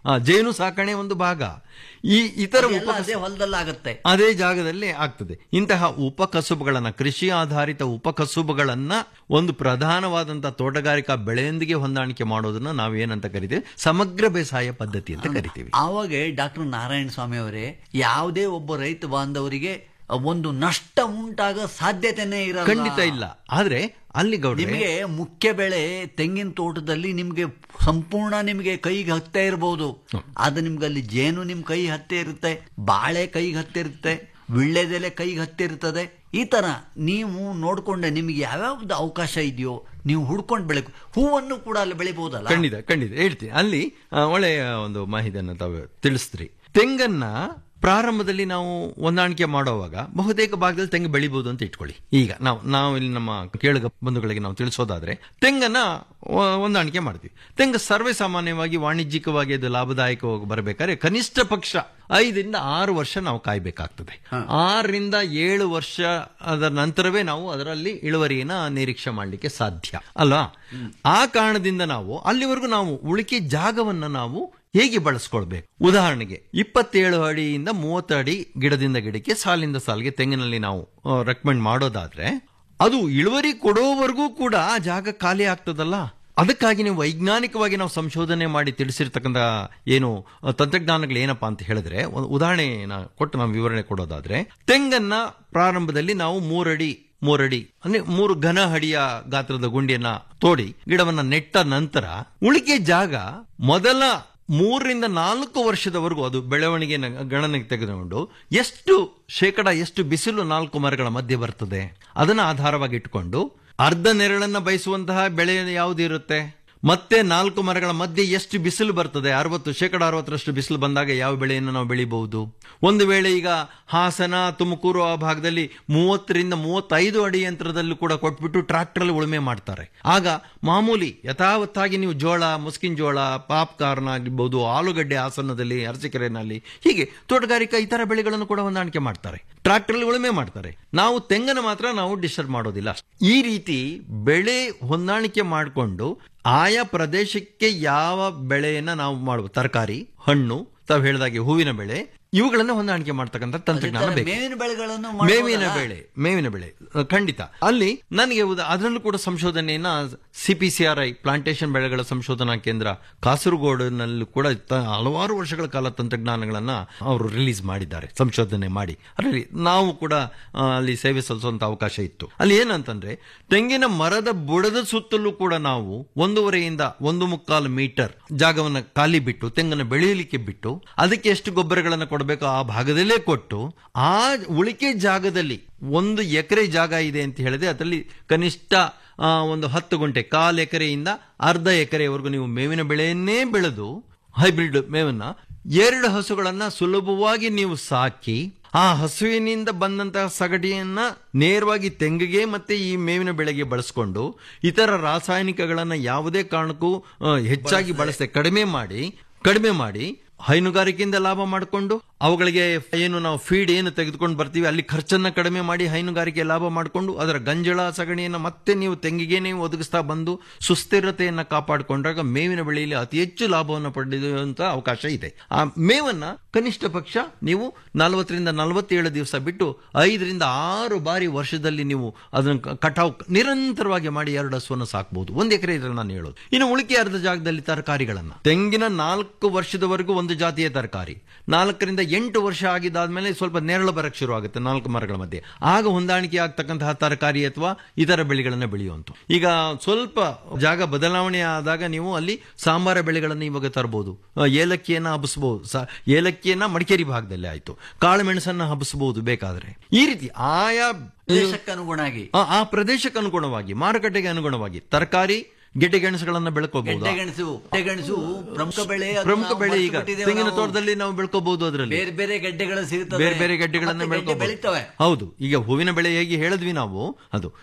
[SPEAKER 14] ಆ, ಜೇನು ಸಾಕಣೆ ಒಂದು ಭಾಗ ಈ ಇತರ
[SPEAKER 13] ಅದೆಲ್ಲ
[SPEAKER 14] ಉಪ
[SPEAKER 13] ಅದೇ ಹೊಲದಲ್ಲಾಗತ್ತೆ
[SPEAKER 14] ಅದೇ ಜಾಗದಲ್ಲಿ ಆಗ್ತದೆ ಇಂತಹ ಉಪಕಸುಬುಗಳನ್ನ ಕೃಷಿ ಆಧಾರಿತ ಉಪಕಸುಬುಗಳನ್ನ ಒಂದು ಪ್ರಧಾನವಾದಂತಹ ತೋಟಗಾರಿಕಾ ಬೆಳೆಯೊಂದಿಗೆ ಹೊಂದಾಣಿಕೆ ಮಾಡೋದನ್ನ ನಾವೇನಂತ ಕರಿತೀವಿ ಸಮಗ್ರ ಬೇಸಾಯ ಪದ್ಧತಿ ಅಂತ ಕರಿತೀವಿ
[SPEAKER 13] ಆವಾಗ ಡಾಕ್ಟರ್ ನಾರಾಯಣ ಸ್ವಾಮಿ ಅವರೇ ಯಾವುದೇ ಒಬ್ಬ ರೈತ ಬಾಂಧವರಿಗೆ ಒಂದು ನಷ್ಟ ಉಂಟಾಗೋ ಸಾಧ್ಯತೆನೇ ಇರಲ್ಲ
[SPEAKER 14] ಖಂಡಿತ ಇಲ್ಲ ಆದ್ರೆ ಅಲ್ಲಿ ಗೌಡ್ರೆ
[SPEAKER 13] ನಿಮಗೆ ಮುಖ್ಯ ಬೆಳೆ ತೆಂಗಿನ ತೋಟದಲ್ಲಿ ನಿಮಗೆ ಸಂಪೂರ್ಣ ನಿಮಗೆ ಕೈಗೆ ಹತ್ತೆ ಇರಬಹುದು ಅದು ನಿಮ್ಗೆ ಅಲ್ಲಿ ಜೇನು ನಿಮ್ ಕೈ ಹತ್ತೆ ಇರುತ್ತೆ ಬಾಳೆ ಕೈಗೆ ಹತ್ತೆ ಇರುತ್ತೆ ವಿಳ್ಳೆದೆಲೆ ಕೈಗೆ ಹತ್ತೆ ಇರ್ತದೆ ಈ ತರ ನೀವು ನೋಡ್ಕೊಂಡೆ ನಿಮಗೆ ಯಾವ್ಯಾವ್ದು ಅವಕಾಶ ಇದೆಯೋ ನೀವು ಹುಡ್ಕೊಂಡು ಬೆಳಕು ಹೂವನ್ನು ಕೂಡ ಅಲ್ಲಿ ಬೆಳಿಬಹುದಲ್ಲ
[SPEAKER 14] ಖಂಡಿತ ಖಂಡಿತ ಹೇಳ್ತೀನಿ ಅಲ್ಲಿ ಆ, ಒಳ್ಳೆಯ ಒಂದು ಮಾಹಿತಿಯನ್ನು ತಾವು ತಿಳಿಸ್ತ್ರಿ ತೆಂಗನ್ನ ಪ್ರಾರಂಭದಲ್ಲಿ ನಾವು ಹೊಂದಾಣಿಕೆ ಮಾಡುವಾಗ ಬಹುತೇಕ ಭಾಗದಲ್ಲಿ ತೆಂಗು ಬೆಳಿಬಹುದು ಅಂತ ಇಟ್ಕೊಳ್ಳಿ ಈಗ ನಾವು ನಾವು ಇಲ್ಲಿ ನಮ್ಮ ಕೇಳುಗ ಬಂಧುಗಳಿಗೆ ನಾವು ತಿಳಿಸೋದಾದ್ರೆ ತೆಂಗನ್ನ ಹೊ- ಹೊಂದಾಣಿಕೆ ಮಾಡ್ತೀವಿ ತೆಂಗು ಸರ್ವೇ ಸಾಮಾನ್ಯವಾಗಿ ವಾಣಿಜ್ಯಿಕವಾಗಿ ಅದು ಲಾಭದಾಯಕವಾಗಿ ಬರಬೇಕಾದ್ರೆ ಕನಿಷ್ಠ ಪಕ್ಷ ಐದರಿಂದ ಆರು ವರ್ಷ ನಾವು ಕಾಯ್ಬೇಕಾಗ್ತದೆ ಆರರಿಂದ ಏಳು ವರ್ಷ ಅದರ ನಂತರವೇ ನಾವು ಅದರಲ್ಲಿ ಇಳುವರಿಯನ್ನ ನಿರೀಕ್ಷೆ ಮಾಡಲಿಕ್ಕೆ ಸಾಧ್ಯ ಅಲ್ವಾ ಆ ಕಾರಣದಿಂದ ನಾವು ಅಲ್ಲಿವರೆಗೂ ನಾವು ಉಳಿಕೆ ಜಾಗವನ್ನ ನಾವು ಹೇಗೆ ಬಳಸ್ಕೊಳ್ಬೇಕು ಉದಾಹರಣೆಗೆ ಇಪ್ಪತ್ತೇಳು ಅಡಿಯಿಂದ ಮೂವತ್ತು ಅಡಿ ಗಿಡದಿಂದ ಗಿಡಕ್ಕೆ ಸಾಲಿಂದ ಸಾಲಿಗೆ ತೆಂಗಿನಲ್ಲಿ ನಾವು ರೆಕಮೆಂಡ್ ಮಾಡೋದಾದ್ರೆ ಅದು ಇಳುವರಿ ಕೊಡೋವರೆಗೂ ಕೂಡ ಆ ಜಾಗ ಖಾಲಿ ಆಗ್ತದಲ್ಲ ಅದಕ್ಕಾಗಿ ನೀವು ವೈಜ್ಞಾನಿಕವಾಗಿ ನಾವು ಸಂಶೋಧನೆ ಮಾಡಿ ತಿಳಿಸಿರ್ತಕ್ಕಂಥ ಏನು ಅ, ತಂತ್ರಜ್ಞಾನಗಳು ಏನಪ್ಪಾ ಅಂತ ಹೇಳಿದ್ರೆ ಒಂದು ಉದಾಹರಣೆನ ಕೊಟ್ಟು ನಾವು ವಿವರಣೆ ಕೊಡೋದಾದ್ರೆ ತೆಂಗನ್ನ ಪ್ರಾರಂಭದಲ್ಲಿ ನಾವು ಮೂರಡಿ ಮೂರಡಿ ಅಂದ್ರೆ ಮೂರು ಘನ ಅಡಿಯ ಗಾತ್ರದ ಗುಂಡಿಯನ್ನ ತೋಡಿ ಗಿಡವನ್ನ ನೆಟ್ಟ ನಂತರ ಉಳಿಕೆ ಜಾಗ ಮೊದಲ ಮೂರರಿಂದ ನಾಲ್ಕು ವರ್ಷದವರೆಗೂ ಅದು ಬೆಳವಣಿಗೆ ಗಣನೆಗೆ ತೆಗೆದುಕೊಂಡು ಎಷ್ಟು ಶೇಕಡ ಎಷ್ಟು ಬಿಸಿಲು ನಾಲ್ಕು ಮರಗಳ ಮಧ್ಯೆ ಬರ್ತದೆ ಅದನ್ನ ಆಧಾರವಾಗಿ ಇಟ್ಟುಕೊಂಡು ಅರ್ಧ ನೆರಳನ್ನ ಬಯಸುವಂತಹ ಬೆಳೆ ಯಾವುದಿರುತ್ತೆ ಮತ್ತೆ ನಾಲ್ಕು ಮರಗಳ ಮಧ್ಯೆ ಎಷ್ಟು ಬಿಸಿಲು ಬರ್ತದೆ ಅರವತ್ತು ಶೇಕಡ ಅರವತ್ತರಷ್ಟು ಬಿಸಿಲು ಬಂದಾಗ ಯಾವ ಬೆಳೆಯನ್ನು ನಾವು ಬೆಳಿಬಹುದು ಒಂದು ವೇಳೆ ಈಗ ಹಾಸನ ತುಮಕೂರು ಆ ಭಾಗದಲ್ಲಿ ಮೂವತ್ತರಿಂದ ಮೂವತ್ತೈದು ಅಡಿ ಯಂತ್ರದಲ್ಲೂ ಕೂಡ ಕೊಟ್ಬಿಟ್ಟು ಟ್ರಾಕ್ಟರ್ ಉಳುಮೆ ಮಾಡ್ತಾರೆ ಆಗ ಮಾಮೂಲಿ ಯಥಾವತ್ತಾಗಿ ನೀವು ಜೋಳ ಮುಸ್ಕಿನ್ ಜೋಳ ಪಾಪ್ಕಾರ್ನ್ ಆಗಿರ್ಬೋದು ಆಲೂಗಡ್ಡೆ ಹಾಸನದಲ್ಲಿ ಅರಸೀಕೆರೆನಲ್ಲಿ ಹೀಗೆ ತೋಟಗಾರಿಕಾ ಇತರ ಬೆಳೆಗಳನ್ನು ಕೂಡ ಹೊಂದಾಣಿಕೆ ಮಾಡ್ತಾರೆ ಟ್ರಾಕ್ಟರ್ ಉಳುಮೆ ಮಾಡ್ತಾರೆ ನಾವು ತೆಂಗನ್ನು ಮಾತ್ರ ನಾವು ಡಿಸ್ಟರ್ಬ್ ಮಾಡೋದಿಲ್ಲ ಈ ರೀತಿ ಬೆಳೆ ಹೊಂದಾಣಿಕೆ ಮಾಡಿಕೊಂಡು ಆಯಾ ಪ್ರದೇಶಕ್ಕೆ ಯಾವ ಬೆಳೆಯನ್ನ ನಾವು ಮಾಡುವ ತರಕಾರಿ ಹಣ್ಣು ತಾವು ಹೇಳಿದಾಗೆ ಹೂವಿನ ಬೆಳೆ ಇವುಗಳನ್ನ ಹೊಂದಾಣಿಕೆ ಮಾಡ್ತಕ್ಕಂಥ ತಂತ್ರಜ್ಞಾನ ಬೇಕು
[SPEAKER 13] ಮೇವಿನ ಬೆಳೆಗಳನ್ನು
[SPEAKER 14] ಮೇವಿನ
[SPEAKER 13] ಮಾಡ್ಬೋದಲ್ಲ?
[SPEAKER 14] ಬೆಳೆ ಮೇವಿನ ಬೆಳೆ ಅಹ್, ಖಂಡಿತ ಅಲ್ಲಿ ನನಗೆ ಉದಾ- ಅದರಲ್ಲೂ ಕೂಡ ಸಂಶೋಧನೆಯನ್ನ ಸಿಪಿಸಿಆರ್ಐ ಪ್ಲಾಂಟೇಶನ್ ಬೆಳೆಗಳ ಸಂಶೋಧನಾ ಕೇಂದ್ರ ಕಾಸರಗೋಡಿನಲ್ಲೂ ಕೂಡ ತ- ಹಲವಾರು ವರ್ಷಗಳ ಕಾಲ ತಂತ್ರಜ್ಞಾನಗಳನ್ನ ಅವರು ರಿಲೀಸ್ ಮಾಡಿದ್ದಾರೆ ಸಂಶೋಧನೆ ಮಾಡಿ ಅದರಲ್ಲಿ ನಾವು ಕೂಡ ಆ, ಅಲ್ಲಿ ಸೇವೆ ಸಲ್ಲಿಸುವಂತ ಅವಕಾಶ ಇತ್ತು ಅಲ್ಲಿ ಏನಂತಂದ್ರೆ ತೆಂಗಿನ ಮರದ ಬುಡದ ಸುತ್ತಲೂ ಕೂಡ ನಾವು ಒಂದೂವರೆಯಿಂದ ಒಂದು ಮುಕ್ಕಾಲು ಮೀಟರ್ ಜಾಗವನ್ನ ಖಾಲಿ ಬಿಟ್ಟು ತೆಂಗನ್ನು ಬೆಳೆಯಲಿಕ್ಕೆ ಬಿಟ್ಟು ಅದಕ್ಕೆ ಎಷ್ಟು ಗೊಬ್ಬರಗಳನ್ನು ಕೊಡಬೇಕು ಆ ಭಾಗದಲ್ಲೇ ಕೊಟ್ಟು ಆ ಉಳಿಕೆ ಜಾಗದಲ್ಲಿ ಒಂದು ಎಕರೆ ಜಾಗ ಇದೆ ಅಂತ ಹೇಳಿದ್ರೆ ಅದರಲ್ಲಿ ಕನಿಷ್ಠ ಆ, ಒಂದು ಹತ್ತು ಗುಂಟೆ ಕಾಲು ಎಕರೆಯಿಂದ ಅರ್ಧ ಎಕರೆವರೆಗೂ ನೀವು ಮೇವಿನ ಬೆಳೆಯನ್ನೇ ಬೆಳೆದು ಹೈಬ್ರಿಡ್ ಮೇವನ್ನ ಎರಡು ಹಸುಗಳನ್ನ ಸುಲಭವಾಗಿ ನೀವು ಸಾಕಿ ಆ ಹಸುವಿನಿಂದ ಬಂದಂತಹ ಸಗಟಿಯನ್ನ ನೇರವಾಗಿ ತೆಂಗಿಗೆ ಮತ್ತೆ ಈ ಮೇವಿನ ಬೆಳೆಗೆ ಬಳಸ್ಕೊಂಡು ಇತರ ರಾಸಾಯನಿಕಗಳನ್ನ ಯಾವುದೇ ಕಾರಣಕ್ಕೂ ಆ, ಹೆಚ್ಚಾಗಿ ಬಳಸದೆ ಕಡಿಮೆ ಮಾಡಿ ಕಡಿಮೆ ಮಾಡಿ ಹೈನುಗಾರಿಕೆಯಿಂದ ಲಾಭ ಮಾಡಿಕೊಂಡು ಅವುಗಳಿಗೆ ಏನು ನಾವು ಫೀಡ್ ಏನು ತೆಗೆದುಕೊಂಡು ಬರ್ತೀವಿ ಅಲ್ಲಿ ಖರ್ಚನ್ನ ಕಡಿಮೆ ಮಾಡಿ ಹೈನುಗಾರಿಕೆ ಲಾಭ ಮಾಡಿಕೊಂಡು ಅದರ ಗಂಜಳ ಸಗಣಿಯನ್ನು ಮತ್ತೆ ನೀವು ತೆಂಗಿಗೆ ನೀವು ಒದಗಿಸ್ತಾ ಬಂದು ಸುಸ್ಥಿರತೆಯನ್ನ ಕಾಪಾಡಿಕೊಂಡಾಗ ಮೇವಿನ ಬೆಳೆಯಲ್ಲಿ ಅತಿ ಹೆಚ್ಚು ಲಾಭವನ್ನು ಪಡೆಯುವಂತ ಅವಕಾಶ ಇದೆ ಆ ಮೇವನ್ನ ಕನಿಷ್ಠ ಪಕ್ಷ ನೀವು ನಲವತ್ತರಿಂದ ನಲವತ್ತೇಳು ದಿವಸ ಬಿಟ್ಟು ಐದರಿಂದ ಆರು ಬಾರಿ ವರ್ಷದಲ್ಲಿ ನೀವು ಅದನ್ನು ಕಟಾವ್ ನಿರಂತರವಾಗಿ ಮಾಡಿ ಎರಡು ಹಸುವನ್ನು ಸಾಕಬಹುದು ಒಂದು ಎಕರೆ ಇದ್ರಲ್ಲಿ ನಾನು ಹೇಳೋದು ಇನ್ನು ಉಳಿಕೆ ಅರ್ಧ ಜಾಗದಲ್ಲಿ ತರಕಾರಿಗಳನ್ನ ತೆಂಗಿನ ನಾಲ್ಕು ವರ್ಷದವರೆಗೂ ಒಂದು ಜಾತಿಯ ತರಕಾರಿ ನಾಲ್ಕರಿಂದ ಎಂಟು ವರ್ಷ ಆಗಿದ್ದಾದ್ಮೇಲೆ ಸ್ವಲ್ಪ ನೆರಳು ಬರಕ್ಕೆ ಶುರು ಆಗುತ್ತೆ ನಾಲ್ಕು ಮರಗಳ ಮಧ್ಯೆ ಆಗ ಹೊಂದಾಣಿಕೆ ಆಗ್ತಕ್ಕಂತಹ ತರಕಾರಿ ಅಥವಾ ಇತರ ಬೆಳೆಗಳನ್ನ ಬೆಳೆಯುವಂತ ಈಗ ಸ್ವಲ್ಪ ಜಾಗ ಬದಲಾವಣೆ ಆದಾಗ ನೀವು ಅಲ್ಲಿ ಸಾಂಬಾರ ಬೆಳೆಗಳನ್ನು ಇವಾಗ ತರಬಹುದು ಆ, ಏಲಕ್ಕಿಯನ್ನ ಹಬ್ಬಿಸಬಹುದು ಸ- ಏಲಕ್ಕಿಯನ್ನ ಮಡಿಕೇರಿ ಭಾಗದಲ್ಲಿ ಆಯ್ತು ಕಾಳು ಮೆಣಸನ್ನ ಹಬ್ಬಿಸಬಹುದು ಬೇಕಾದ್ರೆ ಈ ರೀತಿ ಆಯಾ
[SPEAKER 13] ಪ್ರದೇಶಕ್ಕೆ ಅನುಗುಣವಾಗಿ
[SPEAKER 14] ಆ, ಆ ಪ್ರದೇಶಕ್ಕೆ ಅನುಗುಣವಾಗಿ ಮಾರುಕಟ್ಟೆಗೆ ಅನುಗುಣವಾಗಿ ತರಕಾರಿ ಗೆಡ್ಡೆ ಗೆಣಸುಗಳನ್ನ ಬೆಳ್ಕೋಬಹುದು
[SPEAKER 13] ಗೆಡ್ಡೆಗೆಣಸು ಗೆಡ್ಡೆಗೆಣಸು ಪ್ರಮುಖ ಬೆಳೆ ಅದು
[SPEAKER 14] ಪ್ರಮುಖ
[SPEAKER 13] ನಾವು
[SPEAKER 14] ಬೆಳೆ ಈಗ
[SPEAKER 13] ಮರೆತುಬಿಟ್ಟಿದ್ದೇವೆ
[SPEAKER 14] ತೆಂಗಿನ
[SPEAKER 13] ನಾವು.
[SPEAKER 14] ತೋಟದಲ್ಲಿ ನಾವು ಬೆಳ್ಕೋಬಹುದು ಅದರಲ್ಲಿ
[SPEAKER 13] ಬೇರೆ ಬೇರೆ ಗೆಡ್ಡೆಗಳು ಸಿಗುತ್ತವೆ
[SPEAKER 14] ಬೇರೆ ಬೇರೆ ಗಡ್ಡೆಗಳನ್ನ
[SPEAKER 13] ಮತ್ತೆ ಗೆಡ್ಡೆ
[SPEAKER 14] ಬೆಳ್ಕೋಬಹುದು
[SPEAKER 13] ಬೆಳಿತವೆ
[SPEAKER 14] ಹೌದು ಈಗ ಹೂವಿನ ಬೆಳೆ ಹೇಗೆ ಹೇಳಿದ್ವಿ ನಾವು ಅದು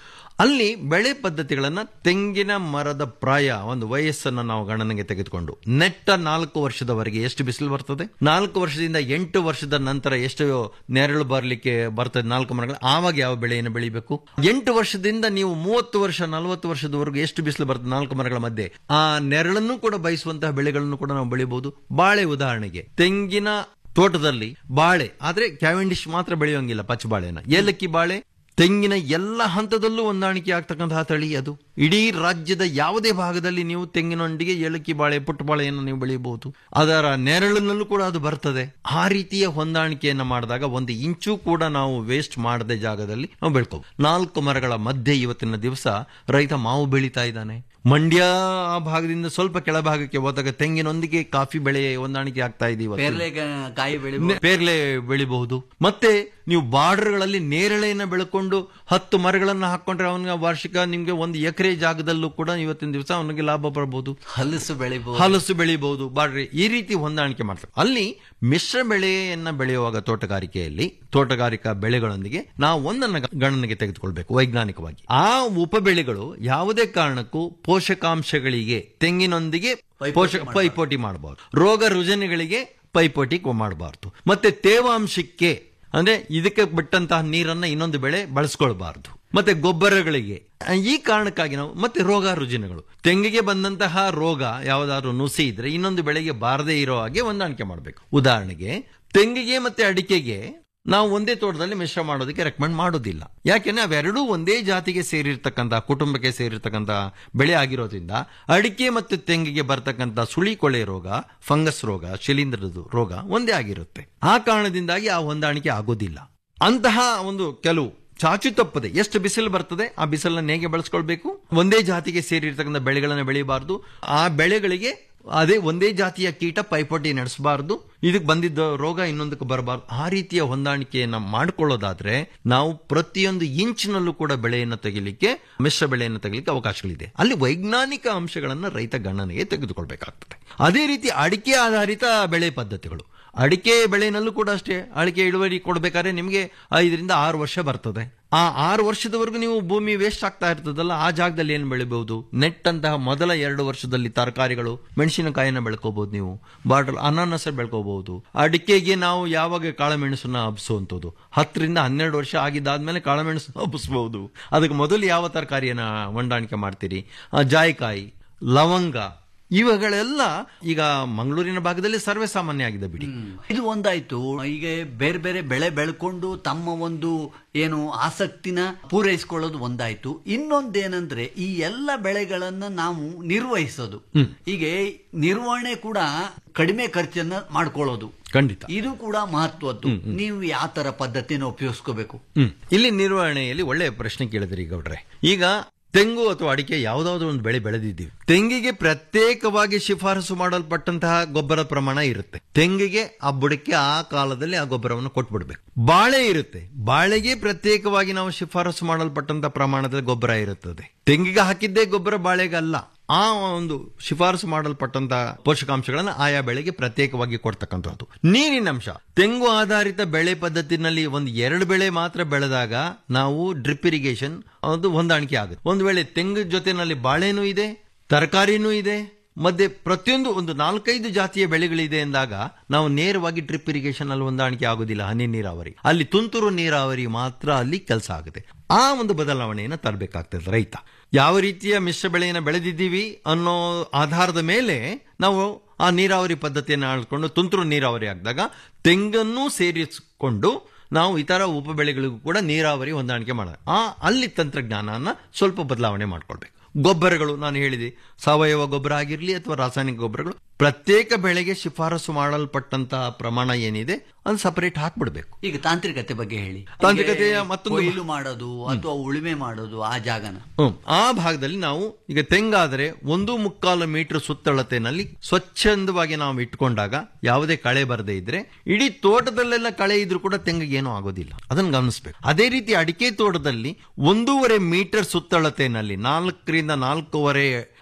[SPEAKER 14] ಅಲ್ಲಿ ಬೆಳೆ ಪದ್ಧತಿಗಳನ್ನ ತೆಂಗಿನ ಮರದ ಪ್ರಾಯ ಒಂದು ವಯಸ್ಸನ್ನ ನಾವು ಗಣನೆಗೆ ತೆಗೆದುಕೊಂಡು ನೆಟ್ಟ ನಾಲ್ಕು ವರ್ಷದವರೆಗೆ ಎಷ್ಟು ಬಿಸಿಲು ಬರ್ತದೆ ನಾಲ್ಕು ವರ್ಷದಿಂದ ಎಂಟು ವರ್ಷದ ನಂತರ ಎಷ್ಟು ನೆರಳು ಬರಲಿಕ್ಕೆ ಬರ್ತದೆ ನಾಲ್ಕು ಮರಗಳು ಆವಾಗ ಯಾವ ಬೆಳೆಯನ್ನು ಬೆಳಿಬೇಕು ಎಂಟು ವರ್ಷದಿಂದ ನೀವು ಮೂವತ್ತು ವರ್ಷ ನಲವತ್ತು ವರ್ಷದವರೆಗೂ ಎಷ್ಟು ಬಿಸಿಲು ಬರ್ತದೆ ನಾಲ್ಕು ಮರಗಳ ಮಧ್ಯೆ ಆ ನೆರಳನ್ನು ಕೂಡ ಬಯಸುವಂತಹ ಬೆಳೆಗಳನ್ನು ಕೂಡ ನಾವು ಬೆಳಿಬಹುದು ಬಾಳೆ ಉದಾಹರಣೆಗೆ ತೆಂಗಿನ ತೋಟದಲ್ಲಿ ಬಾಳೆ ಆದ್ರೆ ಕ್ಯಾವೆಂಡಿಶ್ ಮಾತ್ರ ಬೆಳೆಯೋಂಗಿಲ್ಲ ಪಚ್ಚ ಬಾಳೆನ ಏಲಕ್ಕಿ ಬಾಳೆ ತೆಂಗಿನ ಎಲ್ಲ ಹಂತದಲ್ಲೂ ಹೊಂದಾಣಿಕೆ ಆಗ್ತಕ್ಕಂತಹ ತಳಿ ಅದು ಇಡೀ ರಾಜ್ಯದ ಯಾವುದೇ ಭಾಗದಲ್ಲಿ ನೀವು ತೆಂಗಿನೊಂದಿಗೆ ಏಲಕ್ಕಿ ಬಾಳೆ ಪುಟ್ಟ ಬಾಳೆಯನ್ನು ನೀವು ಬೆಳೆಯಬಹುದು ಅದರ ನೆರಳಿನಲ್ಲೂ ಕೂಡ ಅದು ಬರ್ತದೆ ಆ ರೀತಿಯ ಹೊಂದಾಣಿಕೆಯನ್ನ ಮಾಡಿದಾಗ ಒಂದು ಇಂಚು ಕೂಡ ನಾವು ವೇಸ್ಟ್ ಮಾಡದೆ ಜಾಗದಲ್ಲಿ ನಾವು ಬೆಳ್ಕೋಬಹುದು ನಾಲ್ಕು ಮರಗಳ ಮಧ್ಯೆ ಇವತ್ತಿನ ದಿವಸ ರೈತ ಮಾವು ಬೆಳೀತಾ ಇದ್ದಾನೆ ಮಂಡ್ಯ ಆ ಭಾಗದಿಂದ ಸ್ವಲ್ಪ ಕೆಳಭಾಗಕ್ಕೆ ಹೋದಾಗ ತೆಂಗಿನೊಂದಿಗೆ ಕಾಫಿ ಬೆಳೆ ಹೊಂದಾಣಿಕೆ ಆಗ್ತಾ ಇದೆ ಇವತ್ತು.
[SPEAKER 13] ಪೇರ್ಲೆ ಕಾಯಿ ಬೆಳಿ
[SPEAKER 14] ನೆ- ಪೇರ್ಲೆ ಬೆಳಿಬಹುದು ಮತ್ತೆ ನೀವು ಬಾರ್ಡರ್ಗಳಲ್ಲಿ ನೇರಳೆಯನ್ನ ಬೆಳ್ಕೊಂಡು ಹತ್ತು ಮರಗಳನ್ನ ಹಾಕೊಂಡ್ರೆ ಅವನಿಗೆ ವಾರ್ಷಿಕ ನಿಮ್ಗೆ ಒಂದು ಎಕರೆ ಜಾಗದಲ್ಲೂ ಕೂಡ ಇವತ್ತಿನ ದಿವಸ ಅವನಿಗೆ ಲಾಭ ಬರಬಹುದು
[SPEAKER 13] ಹಲಸು ಬೆಳಿಬಹುದು
[SPEAKER 14] ಹಲಸು ಬೆಳಿಬಹುದು ಬಾಡ್ರಿ ಈ ರೀತಿ ಹೊಂದಾಣಿಕೆ ಮಾಡ್ತಾರೆ ಅಲ್ಲಿ ಮಿಶ್ರ ಬೆಳೆಯನ್ನ ಬೆಳೆಯುವಾಗ ತೋಟಗಾರಿಕೆಯಲ್ಲಿ ತೋಟಗಾರಿಕಾ ಬೆಳೆಗಳೊಂದಿಗೆ ನಾವು ಒಂದನ್ನ ಗ- ಗಣನೆಗೆ ತೆಗೆದುಕೊಳ್ಬೇಕು ವೈಜ್ಞಾನಿಕವಾಗಿ ಆ ಉಪ ಬೆಳೆಗಳು ಯಾವುದೇ ಕಾರಣಕ್ಕೂ ಪೋಷಕಾಂಶಗಳಿಗೆ ತೆಂಗಿನೊಂದಿಗೆ ಪೋಷಕ ಪೈಪೋಟಿ ಮಾಡಬಾರ್ದು ರೋಗ ರುಜಿನಗಳಿಗೆ ಪೈಪೋಟಿ ಮಾಡಬಾರ್ದು ಮತ್ತೆ ತೇವಾಂಶಕ್ಕೆ ಅಂದ್ರೆ ಇದಕ್ಕೆ ಬಿಟ್ಟಂತಹ ನೀರನ್ನ ಇನ್ನೊಂದು ಬೆಳೆ ಬಳಸ್ಕೊಳ್ಬಾರ್ದು ಮತ್ತೆ ಗೊಬ್ಬರಗಳಿಗೆ ಈ ಕಾರಣಕ್ಕಾಗಿ ನಾವು ಮತ್ತೆ ರೋಗ ರುಜಿನಗಳು ತೆಂಗಿಗೆ ಬಂದಂತಹ ರೋಗ ಯಾವ್ದಾದ್ರು ನುಸಿ ಇದ್ರೆ ಇನ್ನೊಂದು ಬೆಳೆಗೆ ಬಾರದೇ ಇರೋ ಹಾಗೆ ಹೊಂದಾಣಿಕೆ ಮಾಡಬೇಕು ಉದಾಹರಣೆಗೆ ತೆಂಗಿಗೆ ಮತ್ತೆ ಅಡಿಕೆಗೆ ನಾವು ಒಂದೇ ತೋಟದಲ್ಲಿ ಮಿಶ್ರ ಮಾಡೋದಕ್ಕೆ ರೆಕಮೆಂಡ್ ಮಾಡೋದಿಲ್ಲ ಯಾಕೆಂದ್ರೆ ಅವೆರಡೂ ಒಂದೇ ಜಾತಿಗೆ ಸೇರಿರ್ತಕ್ಕಂಥ ಕುಟುಂಬಕ್ಕೆ ಸೇರಿರ್ತಕ್ಕಂಥ ಬೆಳೆ ಆಗಿರೋದ್ರಿಂದ ಅಡಿಕೆ ಮತ್ತು ತೆಂಗಿಗೆ ಬರ್ತಕ್ಕಂಥ ಸುಳಿ ಕೊಳೆ ರೋಗ ಫಂಗಸ್ ರೋಗ ಶಿಲೀಂಧ್ರದ ರೋಗ ಒಂದೇ ಆಗಿರುತ್ತೆ ಆ ಕಾರಣದಿಂದಾಗಿ ಆ ಹೊಂದಾಣಿಕೆ ಆಗೋದಿಲ್ಲ ಅಂತಹ ಒಂದು ಕೆಲವು ಚಾಚು ತಪ್ಪದೆ ಎಷ್ಟು ಬಿಸಿಲು ಬರ್ತದೆ ಆ ಬಿಸಿಲನ್ನ ಹೇಗೆ ಬಳಸ್ಕೊಳ್ಬೇಕು ಒಂದೇ ಜಾತಿಗೆ ಸೇರಿರ್ತಕ್ಕಂಥ ಬೆಳೆಗಳನ್ನ ಬೆಳೆಯಬಾರದು ಆ ಬೆಳೆಗಳಿಗೆ ಅದೇ ಒಂದೇ ಜಾತಿಯ ಕೀಟ ಪೈಪೋಟಿ ನಡೆಸಬಾರದು ಇದಕ್ಕೆ ಬಂದಿದ್ದ ರೋಗ ಇನ್ನೊಂದಕ್ಕೆ ಬರಬಾರದು ಆ ರೀತಿಯ ಹೊಂದಾಣಿಕೆಯನ್ನ ಮಾಡ್ಕೊಳ್ಳೋದಾದ್ರೆ ನಾವು ಪ್ರತಿಯೊಂದು ಇಂಚಿನಲ್ಲೂ ಕೂಡ ಬೆಳೆಯನ್ನು ತೆಗಿಲಿಕ್ಕೆ ಮಿಶ್ರ ಬೆಳೆಯನ್ನು ತೆಗಿಲಿಕ್ಕೆ ಅವಕಾಶಗಳಿದೆ ಅಲ್ಲಿ ವೈಜ್ಞಾನಿಕ ಅಂಶಗಳನ್ನ ರೈತ ಗಣನೆಗೆ ತೆಗೆದುಕೊಳ್ಬೇಕಾಗ್ತದೆ ಅದೇ ರೀತಿ ಅಡಿಕೆ ಆಧಾರಿತ ಬೆಳೆ ಪದ್ಧತಿಗಳು ಅಡಿಕೆ ಬೆಳೆನಲ್ಲೂ ಕೂಡ ಅಷ್ಟೇ ಅಡಿಕೆ ಇಳುವರಿ ಕೊಡ್ಬೇಕಾದ್ರೆ ನಿಮಗೆ ಐದರಿಂದ ಆರು ವರ್ಷ ಬರ್ತದೆ ಆ ಆರು ವರ್ಷದವರೆಗೂ ನೀವು ಭೂಮಿ ವೇಸ್ಟ್ ಆಗ್ತಾ ಇರ್ತದಲ್ಲ ಆ ಜಾಗದಲ್ಲಿ ಏನು ಬೆಳಿಬಹುದು ನೆಟ್ ಅಂತಹ ಮೊದಲ ಎರಡು ವರ್ಷದಲ್ಲಿ ತರಕಾರಿಗಳು ಮೆಣಸಿನಕಾಯಿನ ಬೆಳ್ಕೋಬಹುದು ನೀವು ಬಾರ್ಡರ್ ಅನಾನಸ ಬೆಳ್ಕೋಬಹುದು ಅಡಿಕೆಗೆ ನಾವು ಯಾವಾಗ ಕಾಳುಮೆಣಸನ್ನ ಹಬ್ಸುವಂಥದ್ದು ಹತ್ತರಿಂದ ಹನ್ನೆರಡು ವರ್ಷ ಆಗಿದ್ದಾದ್ಮೇಲೆ ಕಾಳುಮೆಣಸು ಹಬ್ಬಿಸಬಹುದು ಅದಕ್ಕೆ ಮೊದಲು ಯಾವ ತರಕಾರಿಯನ್ನ ಹೊಂದಾಣಿಕೆ ಮಾಡ್ತೀರಿ ಆ, ಜಾಯಿಕಾಯಿ ಲವಂಗ ಇವುಗಳೆಲ್ಲ ಈಗ ಮಂಗಳೂರಿನ ಭಾಗದಲ್ಲಿ ಸರ್ವೇ ಸಾಮಾನ್ಯ ಆಗಿದೆ ಬಿಡಿ
[SPEAKER 13] ಇದು ಒಂದಾಯ್ತು ಈಗ ಬೇರೆ ಬೇರೆ ಬೆಳೆ ಬೆಳ್ಕೊಂಡು ತಮ್ಮ ಒಂದು ಏನು ಆಸಕ್ತಿನ ಪೂರೈಸಿಕೊಳ್ಳೋದು ಒಂದಾಯ್ತು ಇನ್ನೊಂದೇನಂದ್ರೆ ಈ ಎಲ್ಲ ಬೆಳೆಗಳನ್ನ ನಾವು ನಿರ್ವಹಿಸೋದು ಹೀಗೆ ನಿರ್ವಹಣೆ ಕೂಡ ಕಡಿಮೆ ಖರ್ಚನ್ನ ಮಾಡ್ಕೊಳ್ಳೋದು
[SPEAKER 14] ಖಂಡಿತ
[SPEAKER 13] ಇದು ಕೂಡ ಮಹತ್ವದ್ದು ನೀವು ಯಾವ ತರ ಪದ್ಧತಿನ ಉಪಯೋಗಿಸ್ಕೋಬೇಕು
[SPEAKER 14] ಹ್ಮ್ ಇಲ್ಲಿ ನಿರ್ವಹಣೆಯಲ್ಲಿ ಒಳ್ಳೆಯ ಪ್ರಶ್ನೆ ಕೇಳಿದ್ರಿ ಗೌಡ್ರೆ ಈಗ ತೆಂಗು ಅಥವಾ ಅಡಿಕೆ ಯಾವುದಾದ್ರೂ ಒಂದು ಬೆಳೆ ಬೆಳೆದಿದ್ದೀವಿ ತೆಂಗಿಗೆ ಪ್ರತ್ಯೇಕವಾಗಿ ಶಿಫಾರಸು ಮಾಡಲ್ಪಟ್ಟಂತಹ ಗೊಬ್ಬರ ಪ್ರಮಾಣ ಇರುತ್ತೆ ತೆಂಗಿಗೆ ಆ ಬುಡಕ್ಕೆ ಆ ಕಾಲದಲ್ಲಿ ಆ ಗೊಬ್ಬರವನ್ನು ಕೊಟ್ಬಿಡ್ಬೇಕು ಬಾಳೆ ಇರುತ್ತೆ ಬಾಳೆಗೆ ಪ್ರತ್ಯೇಕವಾಗಿ ನಾವು ಶಿಫಾರಸು ಮಾಡಲ್ಪಟ್ಟಂತಹ ಪ್ರಮಾಣದಲ್ಲಿ ಗೊಬ್ಬರ ಇರುತ್ತದೆ ತೆಂಗಿಗೆ ಹಾಕಿದ್ದೇ ಗೊಬ್ಬರ ಬಾಳೆಗೆ ಅಲ್ಲ ಆ ಒಂದು ಶಿಫಾರಸು ಮಾಡಲ್ಪಟ್ಟಂತಹ ಪೋಷಕಾಂಶಗಳನ್ನ ಆಯಾ ಬೆಳೆಗೆ ಪ್ರತ್ಯೇಕವಾಗಿ ಕೊಡ್ತಕ್ಕಂಥದ್ದು ನೀರಿನಂಶ ತೆಂಗು ಆಧಾರಿತ ಬೆಳೆ ಪದ್ಧತಿನಲ್ಲಿ ಒಂದು ಎರಡು ಬೆಳೆ ಮಾತ್ರ ಬೆಳೆದಾಗ ನಾವು ಡ್ರಿಪ್ ಇರಿಗೇಷನ್ ಅದು ಹೊಂದಾಣಿಕೆ ಆಗುತ್ತೆ ಒಂದು ವೇಳೆ ತೆಂಗು ಜೊತೆನಲ್ಲಿ ಬಾಳೆನೂ ಇದೆ ತರಕಾರಿನೂ ಇದೆ ಮಧ್ಯೆ ಪ್ರತಿಯೊಂದು ಒಂದು ನಾಲ್ಕೈದು ಜಾತಿಯ ಬೆಳೆಗಳಿದೆ ಎಂದಾಗ ನಾವು ನೇರವಾಗಿ ಡ್ರಿಪ್ ಇರಿಗೇಷನ್ ಅಲ್ಲಿ ಹೊಂದಾಣಿಕೆ ಆಗುದಿಲ್ಲ ಹನಿ ನೀರಾವರಿ ಅಲ್ಲಿ ತುಂತುರು ನೀರಾವರಿ ಮಾತ್ರ ಅಲ್ಲಿ ಕೆಲಸ ಆಗುತ್ತೆ ಆ ಒಂದು ಬದಲಾವಣೆಯನ್ನು ತರಬೇಕಾಗ್ತದೆ ರೈತ ಯಾವ ರೀತಿಯ ಮಿಶ್ರ ಬೆಳೆಯನ್ನು ಬೆಳೆದಿದ್ದೀವಿ ಅನ್ನೋ ಆಧಾರದ ಮೇಲೆ ನಾವು ಆ ನೀರಾವರಿ ಪದ್ಧತಿಯನ್ನು ಆಳ್ಕೊಂಡು ತುಂತುರು ನೀರಾವರಿ ಆಗಿದಾಗ ತೆಂಗನ್ನು ಸೇರಿಸಿಕೊಂಡು ನಾವು ಇತರ ಉಪ ಬೆಳೆಗಳಿಗೂ ಕೂಡ ನೀರಾವರಿ ಹೊಂದಾಣಿಕೆ ಮಾಡ ಆ ಅಲ್ಲಿ ತಂತ್ರಜ್ಞಾನನ ಸ್ವಲ್ಪ ಬದಲಾವಣೆ ಮಾಡ್ಕೊಳ್ಬೇಕು ಗೊಬ್ಬರಗಳು ನಾನು ಹೇಳಿದೆ ಸಾವಯವ ಗೊಬ್ಬರ ಆಗಿರಲಿ ಅಥವಾ ರಾಸಾಯನಿಕ ಗೊಬ್ಬರಗಳು ಪ್ರತ್ಯೇಕ ಬೆಳೆಗೆ ಶಿಫಾರಸು ಮಾಡಲ್ಪಟ್ಟಂತಹ ಪ್ರಮಾಣ ಏನಿದೆ ಅದು ಸಪರೇಟ್ ಹಾಕ್ಬಿಡ್ಬೇಕು
[SPEAKER 13] ಈಗ ತಾಂತ್ರಿಕತೆ ಬಗ್ಗೆ ಹೇಳಿ
[SPEAKER 14] ತಾಂತ್ರಿಕತೆಯ
[SPEAKER 13] ಹೀಗೆ
[SPEAKER 14] ಮತ್ತೊಂದು-
[SPEAKER 13] ಕೊಯ್ಲು ಮಾಡೋದು ಅಥವಾ ಉಳುಮೆ ಮಾಡೋದು ಆ ಜಾಗನ
[SPEAKER 14] ಹ್ಮ್. ಆ ಭಾಗದಲ್ಲಿ ನಾವು ಈಗ ತೆಂಗಾದರೆ ಒಂದು ಮುಕ್ಕಾಲು ಮೀಟರ್ ಸುತ್ತಳತೆನಲ್ಲಿ ಸ್ವಚ್ಛಂದವಾಗಿ ನಾವು ಇಟ್ಕೊಂಡಾಗ ಯಾವುದೇ ಕಳೆ ಬರದೇ ಇದ್ರೆ ಇಡೀ ತೋಟದಲ್ಲೆಲ್ಲ ಕಳೆ ಇದ್ರೂ ಕೂಡ ತೆಂಗಿಗೆ ಏನೂ ಆಗೋದಿಲ್ಲ ಅದನ್ನು ಗಮನಿಸಬೇಕು ಅದೇ ರೀತಿ ಅಡಿಕೆ ತೋಟದಲ್ಲಿ ಒಂದೂವರೆ ಮೀಟರ್ ಸುತ್ತಳತೆನಲ್ಲಿ ನಾಲ್ಕರಿಂದ ನಾಲ್ಕೂವರೆ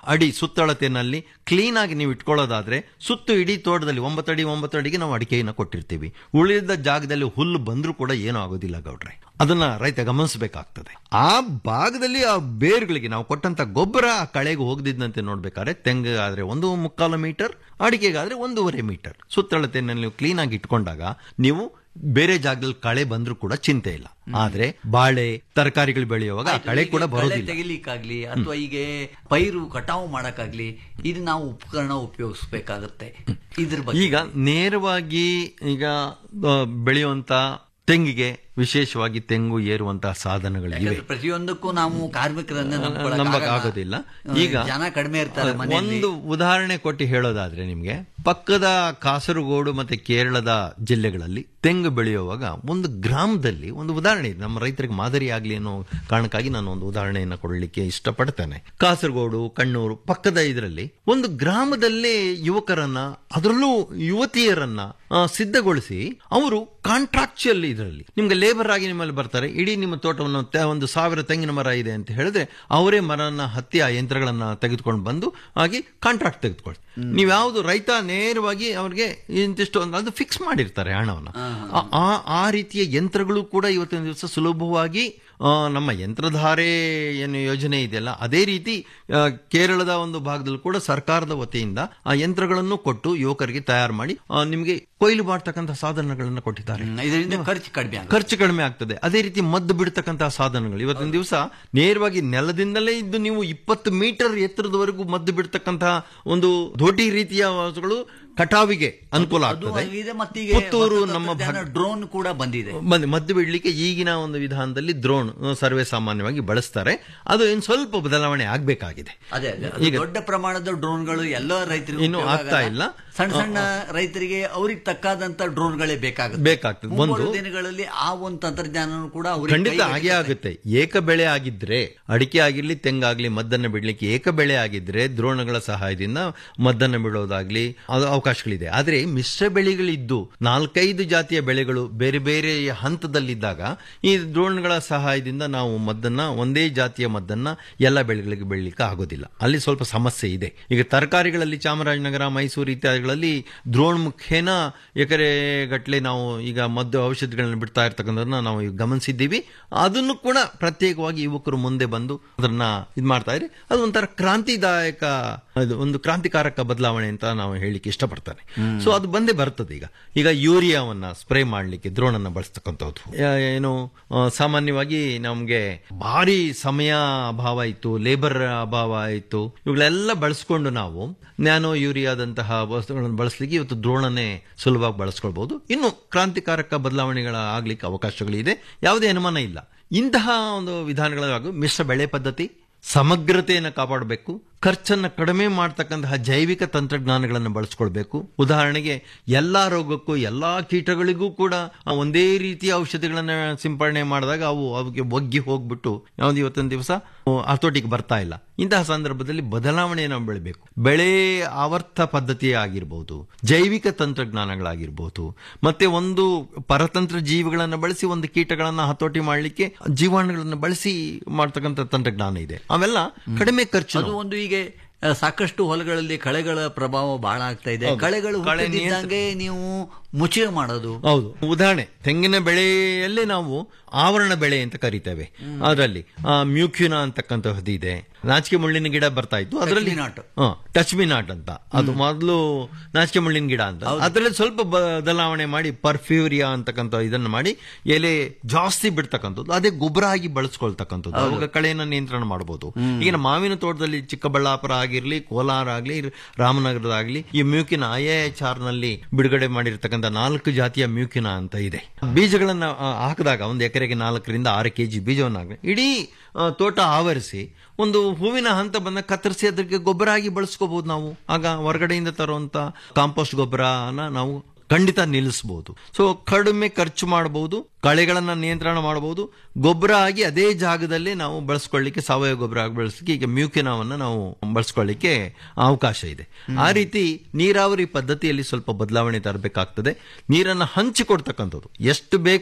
[SPEAKER 14] ಅಡಿ ಸುತ್ತಳತೆನಲ್ಲಿ ಕ್ಲೀನ್ ಆಗಿ ನೀವು ಇಟ್ಕೊಳ್ಳೋದಾದ್ರೆ ಸುತ್ತು ಇಡೀ ತೋಟದಲ್ಲಿ ಒಂಬತ್ತು ಅಡಿ ಒಂಬತ್ತು ಅಡಿಗೆ ನಾವು ಅಡಿಕೆಯನ್ನು ಕೊಟ್ಟಿರ್ತೀವಿ ಉಳಿದ ಜಾಗದಲ್ಲಿ ಹುಲ್ಲು ಬಂದ್ರೂ ಕೂಡ ಏನೂ ಆಗೋದಿಲ್ಲ ಗೌಡ್ರೆ ಅದನ್ನ ರೈತ ಗಮನಿಸಬೇಕಾಗ್ತದೆ ಆ ಭಾಗದಲ್ಲಿ ಆ ಬೇರುಗಳಿಗೆ ನಾವು ಕೊಟ್ಟಂತ ಗೊಬ್ಬರ ಆ ಕಳೆಗೆ ಹೋಗದಿದ್ದಂತೆ ನೋಡ್ಬೇಕಾದ್ರೆ ತೆಂಗಾದ್ರೆ ಒಂದು ಮುಕ್ಕಾಲು ಮೀಟರ್ ಅಡಿಕೆಗಾದ್ರೆ ಒಂದೂವರೆ ಮೀಟರ್ ಸುತ್ತಳತೆಯನ್ನು ನೀವು ಕ್ಲೀನ್ ಆಗಿ ಇಟ್ಕೊಂಡಾಗ ನೀವು ಬೇರೆ ಜಾಗದಲ್ಲಿ ಕಳೆ ಬಂದ್ರೂ ಕೂಡ ಚಿಂತೆ ಇಲ್ಲ ಆದ್ರೆ ಬಾಳೆ ತರಕಾರಿಗಳು ಬೆಳೆಯುವಾಗ ಆ ಕಳೆ ಕೂಡ
[SPEAKER 13] ಕಳೆ
[SPEAKER 14] ಬರೋದಿಲ್ಲ
[SPEAKER 13] ತೆಗಿಲಿಕ್ಕಾಗ್ಲಿ ಅಥವಾ ಈಗ ಪೈರು ಕಟಾವು ಮಾಡಕ್ಕಾಗ್ಲಿ ಇದು ನಾವು ಉಪಕರಣ ಉಪಯೋಗಿಸ್ಬೇಕಾಗತ್ತೆ ಇದ್ರ ಬಗ್ಗೆ
[SPEAKER 14] ಈಗ ನೇರವಾಗಿ ಈಗ ಆ, ಬೆಳೆಯುವಂತ ತೆಂಗಿಗೆ ವಿಶೇಷವಾಗಿ ತೆಂಗು ಏರುವಂತಹ ಸಾಧನಗಳು ಇವೆ
[SPEAKER 13] ಯಾಕಂದ್ರೆ ಪ್ರತಿಯೊಂದಕ್ಕೂ ನಾವು ಕಾರ್ಮಿಕರನ್ನ ನಂಬ್ಕೊಳಕ್
[SPEAKER 14] ನಂಬಕ್
[SPEAKER 13] ಆಗಲ್ಲ.
[SPEAKER 14] ಆಗೋದಿಲ್ಲ ಈಗ
[SPEAKER 13] ಜನ ಕಡಿಮೆ ಇರ್ತಾರೆ ಮನೆಯಲ್ಲಿ
[SPEAKER 14] ಒಂದು ಉದಾಹರಣೆ ಕೊಟ್ಟು ಹೇಳೋದಾದ್ರೆ ನಿಮ್ಗೆ ಪಕ್ಕದ ಕಾಸರಗೋಡು ಮತ್ತೆ ಕೇರಳದ ಜಿಲ್ಲೆಗಳಲ್ಲಿ ತೆಂಗು ಬೆಳೆಯುವಾಗ ಒಂದು ಗ್ರಾಮದಲ್ಲಿ ಒಂದು ಉದಾಹರಣೆ ಇದೆ ನಮ್ಮ ರೈತರಿಗೆ ಮಾದರಿ ಆಗ್ಲಿ ಅನ್ನೋ ಕಾರಣಕ್ಕಾಗಿ ನಾನು ಒಂದು ಉದಾಹರಣೆಯನ್ನು ಕೊಡಲಿಕ್ಕೆ ಇಷ್ಟಪಡ್ತೇನೆ ಕಾಸರಗೋಡು ಕಣ್ಣೂರು ಪಕ್ಕದ ಇದರಲ್ಲಿ ಒಂದು ಗ್ರಾಮದಲ್ಲೇ ಯುವಕರನ್ನ ಅದರಲ್ಲೂ ಯುವತಿಯರನ್ನ ಆ, ಸಿದ್ಧಗೊಳಿಸಿ ಅವರು ಕಾಂಟ್ರಾಕ್ಚುಯಲ್ ಇದರಲ್ಲಿ ನಿಮ್ಗೆ ಲೇಬರ್ ಆಗಿ ನಿಮ್ಮಲ್ಲಿ ಬರ್ತಾರೆ ಇಡೀ ನಿಮ್ಮ ತೋಟವನ್ನು ತೆ- ಒಂದು ಸಾವಿರ ತೆಂಗಿನ ಮರ ಇದೆ ಅಂತ ಹೇಳಿದ್ರೆ ಅವರೇ ಮರನ ಹತ್ತಿ ಆ ಯಂತ್ರಗಳನ್ನ ತೆಗೆದುಕೊಂಡು ಬಂದು ಹಾಗೆ ಕಾಂಟ್ರಾಕ್ಟ್ ತೆಗೆದುಕೊಳ್ತಾರೆ ನೀವು ಯಾವುದು ರೈತ ನೇರವಾಗಿ ಅವ್ರಿಗೆ ಇಂತಿಷ್ಟು ಅಂತ ಅದು ಫಿಕ್ಸ್ ಮಾಡಿರ್ತಾರೆ ಹಣವನ್ನ ಆ- ಆ ಆ ರೀತಿಯ ಯಂತ್ರಗಳು ಕೂಡ ಇವತ್ತಿನ ದಿವಸ ಸುಲಭವಾಗಿ ಆ, ನಮ್ಮ ಯಂತ್ರಧಾರೆ ಏನು ಯೋಜನೆ ಇದೆಯಲ್ಲ ಅದೇ ರೀತಿ ಆ, ಕೇರಳದ ಒಂದು ಭಾಗದಲ್ಲೂ ಕೂಡ ಸರ್ಕಾರದ ವತಿಯಿಂದ ಆ ಯಂತ್ರಗಳನ್ನು ಕೊಟ್ಟು ಯುವಕರಿಗೆ ತಯಾರು ಮಾಡಿ ಆ, ನಿಮಗೆ ಕೊಯ್ಲು ಮಾಡ್ತಕ್ಕಂಥ ಸಾಧನಗಳನ್ನು ಕೊಟ್ಟಿದ್ದಾರೆ
[SPEAKER 13] ಇದರಿಂದ ಖರ್ಚು ಕಡಿಮೆ ಆಗುತ್ತೆ.
[SPEAKER 14] ಖರ್ಚು ಕಡಿಮೆ ಆಗ್ತದೆ ಅದೇ ರೀತಿ ಮದ್ದು ಬಿಡ್ತಕ್ಕಂತಹ ಸಾಧನಗಳು ಇವತ್ತಿನ ದಿವಸ ನೇರವಾಗಿ ನೆಲದಿಂದಲೇ ಇದ್ದು ನೀವು ಇಪ್ಪತ್ತು ಮೀಟರ್ ಎತ್ತರದವರೆಗೂ ಮದ್ದು ಬಿಡ್ತಕ್ಕಂತಹ ಒಂದು ಧೋಟಿ ರೀತಿಯ ವಸ್ತುಗಳು ಕಟಾವಿಗೆ ಅನುಕೂಲ
[SPEAKER 13] ಅದು
[SPEAKER 14] ಆಗ್ತದೆ
[SPEAKER 13] ಆಗಿದೆ ಮತ್ತೀಗ
[SPEAKER 14] ಪುತ್ತೂರು ನಮ್ಮ ಭಾಗ
[SPEAKER 13] ಡ್ರೋನ್ ಕೂಡ ಬಂದಿದೆ
[SPEAKER 14] ಬಂದ್- ಮದ್ದು ಬಿಡ್ಲಿಕ್ಕೆ ಈಗಿನ ಒಂದು ವಿಧಾನದಲ್ಲಿ ದ್ರೋಣ್ ಅಹ್, ಸರ್ವೇ ಸಾಮಾನ್ಯವಾಗಿ ಬಳಸ್ತಾರೆ ಅದು ಇನ್ನು ಸ್ವಲ್ಪ ಬದಲಾವಣೆ ಆಗ್ಬೇಕಾಗಿದೆ
[SPEAKER 13] ಅದೇ ಅದೇ ಅದು
[SPEAKER 14] ಈಗ
[SPEAKER 13] ದೊಡ್ಡ ಪ್ರಮಾಣದ ಡ್ರೋನ್ಗಳು ಎಲ್ಲ ರೈತರಿಗೂ
[SPEAKER 14] ಇನ್ನು
[SPEAKER 13] ಉಪಯೋಗ
[SPEAKER 14] ಆಗ್ತಾ
[SPEAKER 13] ಆಗಲ್ಲ.
[SPEAKER 14] ಇಲ್ಲ.
[SPEAKER 13] ಸಣ್ಣ ಸಣ್ಣ ರೈತರಿಗೆ ಅವ್ರಿಗೆ ತಕ್ಕಾದಂತ ಡ್ರೋನ್ಗಳೇ ಬೇಕಾಗುತ್ತೆ
[SPEAKER 14] ಬೇಕಾಗ್ತದೆ.
[SPEAKER 13] ಮುಂಬರುವ
[SPEAKER 14] ಒಂದು-
[SPEAKER 13] ದಿನಗಳಲ್ಲಿ ಆ ಒಂದು ತಂತ್ರಜ್ಞಾನ ಕೂಡ ಅವ್ರಿಗೆ
[SPEAKER 14] ಖಂಡಿತ
[SPEAKER 13] ಕೈಗೆ
[SPEAKER 14] ಹಾಗೆ ಆಗುತ್ತೆ ಏಕ ಬೆಳೆ ಆಗಿದ್ರೆ ಅಡಿಕೆ ಆಗಿರ್ಲಿ ತೆಂಗಾಗ್ಲಿ ಮದ್ದನ್ನ ಬಿಡ್ಲಿಕ್ಕೆ ಏಕ ಬೆಳೆ ಆಗಿದ್ರೆ ದ್ರೋಣಗಳ ಸಹಾಯದಿಂದ ಮದ್ದನ್ನ ಬಿಡೋದಾಗ್ಲಿ ಅದು ಅವಕಾಶಗಳಿದೆ ಆದ್ರೆ ಮಿಶ್ರ ಬೆಳೆಗಳಿದ್ದು ನಾಲ್ಕೈದು ಜಾತಿಯ ಬೆಳೆಗಳು ಬೇರೆ ಬೇರೆ ಹಂತದಲ್ಲಿದ್ದಾಗ ಈ ದ್ರೋಣಗಳ ಸಹಾಯದಿಂದ ನಾವು ಮದ್ದನ್ನ ಒಂದೇ ಜಾತಿಯ ಮದ್ದನ್ನ ಎಲ್ಲ ಬೆಳೆಗಳಿಗೆ ಬೆಳಲಿಕ್ಕೆ ಆಗೋದಿಲ್ಲ ಅಲ್ಲಿ ಸ್ವಲ್ಪ ಸಮಸ್ಯೆ ಇದೆ ಈಗ ತರಕಾರಿಗಳಲ್ಲಿ ಚಾಮರಾಜನಗರ ಮೈಸೂರು ಇತ್ಯಾದಿಗಳಲ್ಲಿ ದ್ರೋಣ ಮುಖೇನ ಎಕರೆ ಗಟ್ಟಲೆ ನಾವು ಈಗ ಮದ್ದು ಔಷಧಿಗಳನ್ನ ಬಿಡ್ತಾ ಇರ್ತಕ್ಕಂಥದನ್ನ ನಾವು ಈಗ ಗಮನಿಸಿದ್ದೀವಿ ಅದನ್ನು ಕೂಡ ಪ್ರತ್ಯೇಕವಾಗಿ ಯುವಕರು ಮುಂದೆ ಬಂದು ಅದನ್ನ ಇದು ಮಾಡ್ತಾ ಇದ್ರೆ ಅದು ಒಂಥರ ಕ್ರಾಂತಿದಾಯಕ ಅದು ಒಂದು ಕ್ರಾಂತಿಕಾರಕ ಬದಲಾವಣೆ ಅಂತ ನಾವು ಹೇಳಿಕ್ಕೆ ಇಷ್ಟಪಡ್ತಾನೆ ಸೊ ಅದು ಬಂದೇ ಬರ್ತದೆ ಈಗ ಈಗ ಯೂರಿಯಾವನ್ನ ಸ್ಪ್ರೇ ಮಾಡಲಿಕ್ಕೆ ದ್ರೋಣನ್ನ ಬಳಸ್ತಕ್ಕಂಥದ್ದು ಯಾ- ಏನು ಆ, ಸಾಮಾನ್ಯವಾಗಿ ನಮಗೆ ಭಾರಿ ಸಮಯ ಅಭಾವ ಇತ್ತು ಲೇಬರ್ ಅಭಾವ ಇತ್ತು ಇವುಗಳೆಲ್ಲ ಬಳಸ್ಕೊಂಡು ನಾವು ನ್ಯಾನೋ ಯೂರಿಯಾದಂತಹ ವಸ್ತುಗಳನ್ನು ಬಳಸಲಿಕ್ಕೆ ಇವತ್ತು ದ್ರೋಣನೆ ಸುಲಭವಾಗಿ ಬಳಸ್ಕೊಳ್ಬಹುದು ಇನ್ನು ಕ್ರಾಂತಿಕಾರಕ ಬದಲಾವಣೆಗಳ ಆಗ್ಲಿಕ್ಕೆ ಅವಕಾಶಗಳಿದೆ ಯಾವುದೇ ಅನುಮಾನ ಇಲ್ಲ ಇಂತಹ ಒಂದು ವಿಧಾನಗಳ ಹಾಗೂ ಮಿಶ್ರ ಬೆಳೆ ಪದ್ಧತಿ ಸಮಗ್ರತೆಯನ್ನು ಕಾಪಾಡಬೇಕು ಖರ್ಚನ್ನು ಕಡಿಮೆ ಮಾಡ್ತಕ್ಕಂತಹ ಜೈವಿಕ ತಂತ್ರಜ್ಞಾನಗಳನ್ನು ಬಳಸ್ಕೊಳ್ಬೇಕು ಉದಾಹರಣೆಗೆ ಎಲ್ಲಾ ರೋಗಕ್ಕೂ ಎಲ್ಲಾ ಕೀಟಗಳಿಗೂ ಕೂಡ ಆ ಒಂದೇ ರೀತಿಯ ಔಷಧಿಗಳನ್ನ ಸಿಂಪಡಣೆ ಮಾಡಿದಾಗ ಅವು ಅವಕ್ಕೆ ಒಗ್ಗಿ ಹೋಗ್ಬಿಟ್ಟು ಯಾವ್ದು ಇವತ್ತಿನ ದಿವಸ ಹತೋಟಿಗೆ ಬರ್ತಾ ಇಲ್ಲ ಇಂತಹ ಸಂದರ್ಭದಲ್ಲಿ ಬದಲಾವಣೆಯನ್ನು ಬೆಳಬೇಕು ಬೆಳೆ ಆವರ್ತ ಪದ್ಧತಿ ಆಗಿರ್ಬೋದು ಜೈವಿಕ ತಂತ್ರಜ್ಞಾನಗಳಾಗಿರ್ಬೋದು ಮತ್ತೆ ಒಂದು ಪರತಂತ್ರ ಜೀವಿಗಳನ್ನು ಬಳಸಿ ಒಂದು ಕೀಟಗಳನ್ನ ಹತೋಟಿ ಮಾಡಲಿಕ್ಕೆ ಜೀವಾಣುಗಳನ್ನು ಬಳಸಿ ಮಾಡ್ತಕ್ಕಂಥ ತಂತ್ರಜ್ಞಾನ ಇದೆ ಅವೆಲ್ಲ ಕಡಿಮೆ ಖರ್ಚು
[SPEAKER 13] ಅದು ಒಂದು ಈಗ ಆ, ಸಾಕಷ್ಟು ಹೊಲಗಳಲ್ಲಿ ಕಳೆಗಳ ಪ್ರಭಾವ ಬಹಳ ಆಗ್ತಾ ಇದೆ
[SPEAKER 14] ಹೌದು.
[SPEAKER 13] ಕಳೆಗಳು
[SPEAKER 14] ಕಳೆ
[SPEAKER 13] ಹುಟ್ಟದಿದ್ದಂಗೆ ನೀವು ಮುಚ್ಚೆ ಮಾಡೋದು
[SPEAKER 14] ಹೌದು ಉದಾಹರಣೆ ತೆಂಗಿನ ಬೆಳೆಯಲ್ಲೇ ನಾವು ಆವರಣ ಬೆಳೆ ಅಂತ ಕರಿತೇವೆ ಅದರಲ್ಲಿ ಮ್ಯೂಕ್ಯುನಾ ಅಂತಕ್ಕಂತಹದ್ದು ಇದೆ ನಾಚಿಕೆ ಮುಳ್ಳಿನ ಗಿಡ ಬರ್ತಾ ಇತ್ತು ಅದರಲ್ಲಿ ಟಚ್ ಮಿ ನಾಟ್ ಅಂತ ಅದು ಮೊದಲು ನಾಚಿಕೆ ಮುಳ್ಳಿನ ಗಿಡ ಅಂತ ಅದರಲ್ಲಿ ಸ್ವಲ್ಪ ಬದಲಾವಣೆ ಮಾಡಿ ಪರ್ಫ್ಯೂರಿಯಾ ಅಂತಕ್ಕಂಥ ಇದನ್ನು ಮಾಡಿ ಎಲೆ ಜಾಸ್ತಿ ಬಿಡ್ತಕ್ಕಂಥದ್ದು ಅದೇ ಗೊಬ್ಬರ ಆಗಿ ಬಳಸ್ಕೊಳ್ತಕ್ಕಂಥದ್ದು ಅವಾಗ ಕಳೆಯನ್ನು ನಿಯಂತ್ರಣ ಮಾಡಬಹುದು ಈಗಿನ ಮಾವಿನ ತೋಟದಲ್ಲಿ ಚಿಕ್ಕಬಳ್ಳಾಪುರ ಆಗಿರ್ಲಿ ಕೋಲಾರ ಆಗ್ಲಿ ರಾಮನಗರದಾಗ್ಲಿ ಈ ಮ್ಯೂಕಿನ ಐ ಎಚ್ ಆರ್ ನಲ್ಲಿ ಬಿಡುಗಡೆ ಮಾಡಿರ್ತಕ್ಕಂಥ ನಾಲ್ಕು ಜಾತಿಯ ಮ್ಯೂಕಿನ ಅಂತ ಇದೆ ಬೀಜಗಳನ್ನ ಆ, ಹಾಕಿದಾಗ ಒಂದು ಎಕರೆಗೆ ನಾಲ್ಕರಿಂದ ಆರು ಕೆಜಿ ಬೀಜವನ್ನು ಹಾಕಿ ಇಡೀ ಆ, ತೋಟ ಆವರಿಸಿ ಒಂದು ಹೂವಿನ ಹಂತ ಬಂದ ಕತ್ತರಿಸಿ ಅದಕ್ಕೆ ಗೊಬ್ಬರ ಆಗಿ ಬಳಸ್ಕೋಬಹುದು ನಾವು ಆಗ ಹೊರಗಡೆಯಿಂದ ತರುವಂತ ಕಾಂಪೋಸ್ಟ್ ಗೊಬ್ಬರನ ನಾವು ಖಂಡಿತ ನಿಲ್ಲಿಸಬಹುದು ಸೊ ಕಡಿಮೆ ಖರ್ಚು ಮಾಡಬಹುದು ಕಳೆಗಳನ್ನ ನಿಯಂತ್ರಣ ಮಾಡಬಹುದು ಗೊಬ್ಬರ ಆಗಿ ಅದೇ ಜಾಗದಲ್ಲಿ ನಾವು ಬಳಸ್ಕೊಳ್ಳಿಕ್ಕೆ ಸಾವಯವ ಗೊಬ್ಬರ ಆಗಿ ಬಳಸಲಿಕ್ಕೆ ಈಗ ಮ್ಯೂಕಿನವನ್ನ ನಾವು ಬಳಸ್ಕೊಳ್ಳಿಕ್ಕೆ ಅವಕಾಶ ಇದೆ ಆ ರೀತಿ ನೀರಾವರಿ ಪದ್ಧತಿಯಲ್ಲಿ ಸ್ವಲ್ಪ ಬದಲಾವಣೆ ತರಬೇಕಾಗ್ತದೆ ನೀರನ್ನು ಹಂಚಿಕೊಡ್ತಕ್ಕಂಥದ್ದು ಎಷ್ಟು ಬೇಕು